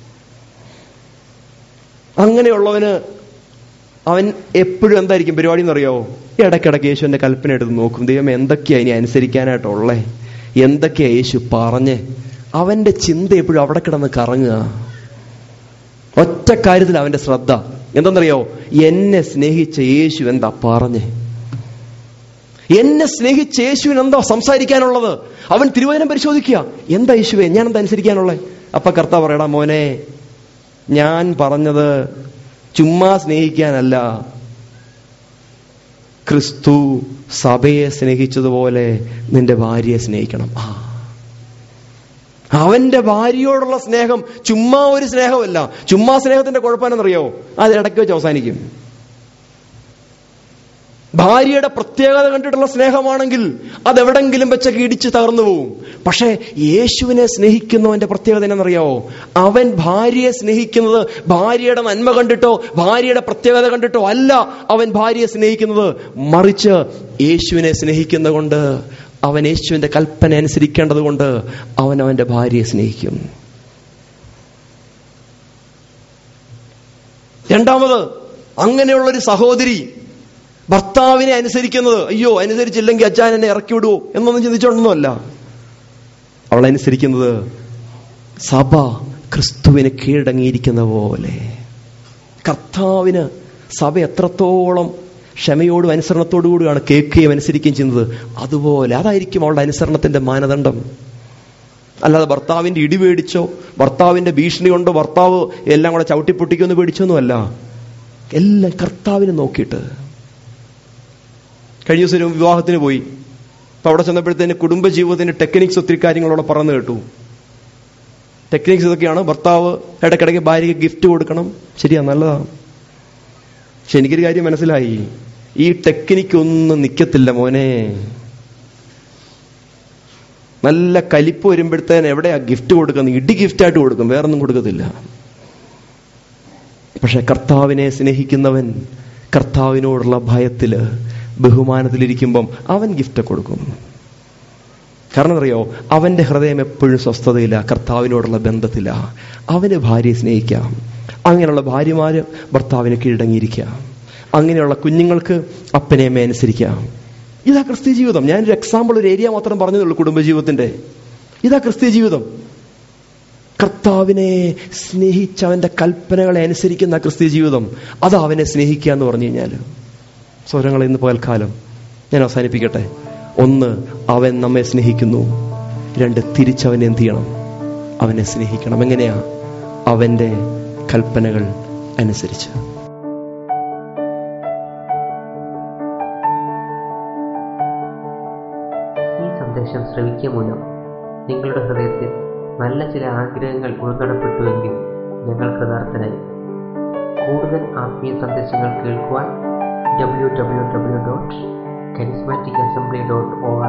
അങ്ങനെയുള്ളവന് അവൻ എപ്പോഴും എന്തായിരിക്കും പരിപാടി എന്നറിയോ ഇടയ്ക്കിടയ്ക്ക് യേശുവിന്റെ കൽപ്പന എടുത്ത് നോക്കും ദൈവം എന്തൊക്കെയാ ഇനി അനുസരിക്കാനായിട്ടുള്ളേ എന്തൊക്കെയാ യേശു പറഞ്ഞ് അവന്റെ ചിന്ത എപ്പോഴും അവിടെ കിടന്ന് കറങ്ങുക ഒറ്റ കാര്യത്തിൽ അവന്റെ ശ്രദ്ധ എന്തെന്നറിയോ എന്നെ സ്നേഹിച്ച യേശു എന്താ പറഞ്ഞേ എന്നെ സ്നേഹിച്ച യേശുവിന് എന്താ സംസാരിക്കാനുള്ളത് അവൻ തിരുവചനം പരിശോധിക്കുക എന്താ യേശുവേ ഞാൻ എന്താ അനുസരിക്കാനുള്ളത് അപ്പൊ കർത്താവ് പറയടാ മോനെ ഞാൻ പറഞ്ഞത് ചുമ്മാ സ്നേഹിക്കാനല്ല ക്രിസ്തു സഭയെ സ്നേഹിച്ചതുപോലെ നിന്റെ ഭാര്യയെ സ്നേഹിക്കണം ആ അവന്റെ ഭാര്യയോടുള്ള സ്നേഹം ചുമ്മാ ഒരു സ്നേഹമല്ല ചുമ്മാ സ്നേഹത്തിന്റെ കുഴപ്പമെന്നറിയോ അത് ഇടയ്ക്ക് വെച്ച് അവസാനിക്കും ഭാര്യയുടെ പ്രത്യേകത കണ്ടിട്ടുള്ള സ്നേഹമാണെങ്കിൽ അതെവിടെങ്കിലും വെച്ചൊക്കെ ഇടിച്ച് തകർന്നു പോവും പക്ഷേ യേശുവിനെ സ്നേഹിക്കുന്നവന്റെ പ്രത്യേകത എന്നറിയാവോ അവൻ ഭാര്യയെ സ്നേഹിക്കുന്നത് ഭാര്യയുടെ നന്മ കണ്ടിട്ടോ ഭാര്യയുടെ പ്രത്യേകത കണ്ടിട്ടോ അല്ല അവൻ ഭാര്യയെ സ്നേഹിക്കുന്നത് മറിച്ച് യേശുവിനെ സ്നേഹിക്കുന്നത് കൊണ്ട് അവൻ യേശുവിന്റെ കൽപ്പന അനുസരിക്കേണ്ടത് കൊണ്ട് അവൻ അവന്റെ ഭാര്യയെ സ്നേഹിക്കും രണ്ടാമത് അങ്ങനെയുള്ള ഒരു സഹോദരി ഭർത്താവിനെ അനുസരിക്കുന്നത് അയ്യോ അനുസരിച്ചില്ലെങ്കിൽ അച്ഛൻ എന്നെ ഇറക്കി വിടുവോ എന്നൊന്നും ചിന്തിച്ചോണ്ടൊന്നുമല്ല അവൾ അനുസരിക്കുന്നത് സഭ ക്രിസ്തുവിന് കീഴടങ്ങിയിരിക്കുന്ന പോലെ കർത്താവിന് സഭ എത്രത്തോളം ക്ഷമയോടും അനുസരണത്തോടു കൂടിയാണ് കേൾക്കുകയും അനുസരിക്കുകയും ചെയ്യുന്നത് അതുപോലെ അതായിരിക്കും അവളുടെ അനുസരണത്തിന്റെ മാനദണ്ഡം അല്ലാതെ ഭർത്താവിന്റെ ഇടി പേടിച്ചോ ഭർത്താവിന്റെ ഭീഷണി കൊണ്ടോ ഭർത്താവ് എല്ലാം കൂടെ ചവിട്ടിപ്പൊട്ടിക്കൊന്ന് പേടിച്ചൊന്നുമല്ല എല്ലാം കർത്താവിനെ നോക്കിയിട്ട് കഴിഞ്ഞ ദിവസം ഒരു വിവാഹത്തിന് പോയി അപ്പൊ അവിടെ ചെന്നപ്പോഴത്തേന് കുടുംബജീവിതത്തിന്റെ ടെക്നിക്സ് ഒത്തിരി കാര്യങ്ങളോടെ പറഞ്ഞു കേട്ടു ടെക്നിക്സ് ഇതൊക്കെയാണ് ഭർത്താവ് ഇടയ്ക്കിടയ്ക്ക് ഭാര്യയ്ക്ക് ഗിഫ്റ്റ് കൊടുക്കണം ശരിയാ നല്ലതാണ് പക്ഷെ എനിക്കൊരു കാര്യം മനസ്സിലായി ഈ ടെക്നിക്ക് ഒന്നും നിക്കത്തില്ല മോനെ നല്ല കലിപ്പ് വരുമ്പോഴത്തേന് എവിടെയാ ഗിഫ്റ്റ് കൊടുക്കുന്നത് ഇടി ഗിഫ്റ്റായിട്ട് കൊടുക്കും വേറൊന്നും കൊടുക്കത്തില്ല പക്ഷെ കർത്താവിനെ സ്നേഹിക്കുന്നവൻ കർത്താവിനോടുള്ള ഭയത്തില് ബഹുമാനത്തിലിരിക്കുമ്പം അവൻ ഗിഫ്റ്റ് കൊടുക്കും കാരണം അറിയോ അവന്റെ ഹൃദയം എപ്പോഴും സ്വസ്ഥതയില്ല കർത്താവിനോടുള്ള ബന്ധത്തില അവന് ഭാര്യയെ സ്നേഹിക്കാം അങ്ങനെയുള്ള ഭാര്യമാര് ഭർത്താവിന് കീഴടങ്ങിയിരിക്കാം അങ്ങനെയുള്ള കുഞ്ഞുങ്ങൾക്ക് അപ്പനെ അമ്മയെ അനുസരിക്കാം ഇതാ ക്രിസ്ത്യ ജീവിതം ഞാനൊരു എക്സാമ്പിൾ ഒരു ഏരിയ മാത്രം പറഞ്ഞതുള്ളൂ കുടുംബജീവിതത്തിന്റെ ഇതാ ക്രിസ്ത്യ ജീവിതം കർത്താവിനെ സ്നേഹിച്ച് അവന്റെ കൽപ്പനകളെ അനുസരിക്കുന്ന ക്രിസ്ത്യ ജീവിതം അത് അവനെ സ്നേഹിക്കുക എന്ന് പറഞ്ഞു കഴിഞ്ഞാൽ സ്വരങ്ങൾ ഇന്ന് പകൽക്കാലം ഞാൻ അവസാനിപ്പിക്കട്ടെ ഒന്ന് അവൻ നമ്മെ സ്നേഹിക്കുന്നു രണ്ട് തിരിച്ചവനെ എന്ത് ചെയ്യണം അവനെ സ്നേഹിക്കണം എങ്ങനെയാ അവന്റെ കൽപ്പനകൾ അനുസരിച്ച് ഈ സന്ദേശം ശ്രവിക്കുക മൂലം നിങ്ങളുടെ ഹൃദയത്തിൽ നല്ല ചില ആഗ്രഹങ്ങൾ ഉൾനടപ്പെട്ടുവെങ്കിൽ ഞങ്ങൾ കൃതാർത്ഥനായി കൂടുതൽ ആത്മീയ സന്ദേശങ്ങൾ കേൾക്കുവാൻ W W W dot charismatic assembly dot O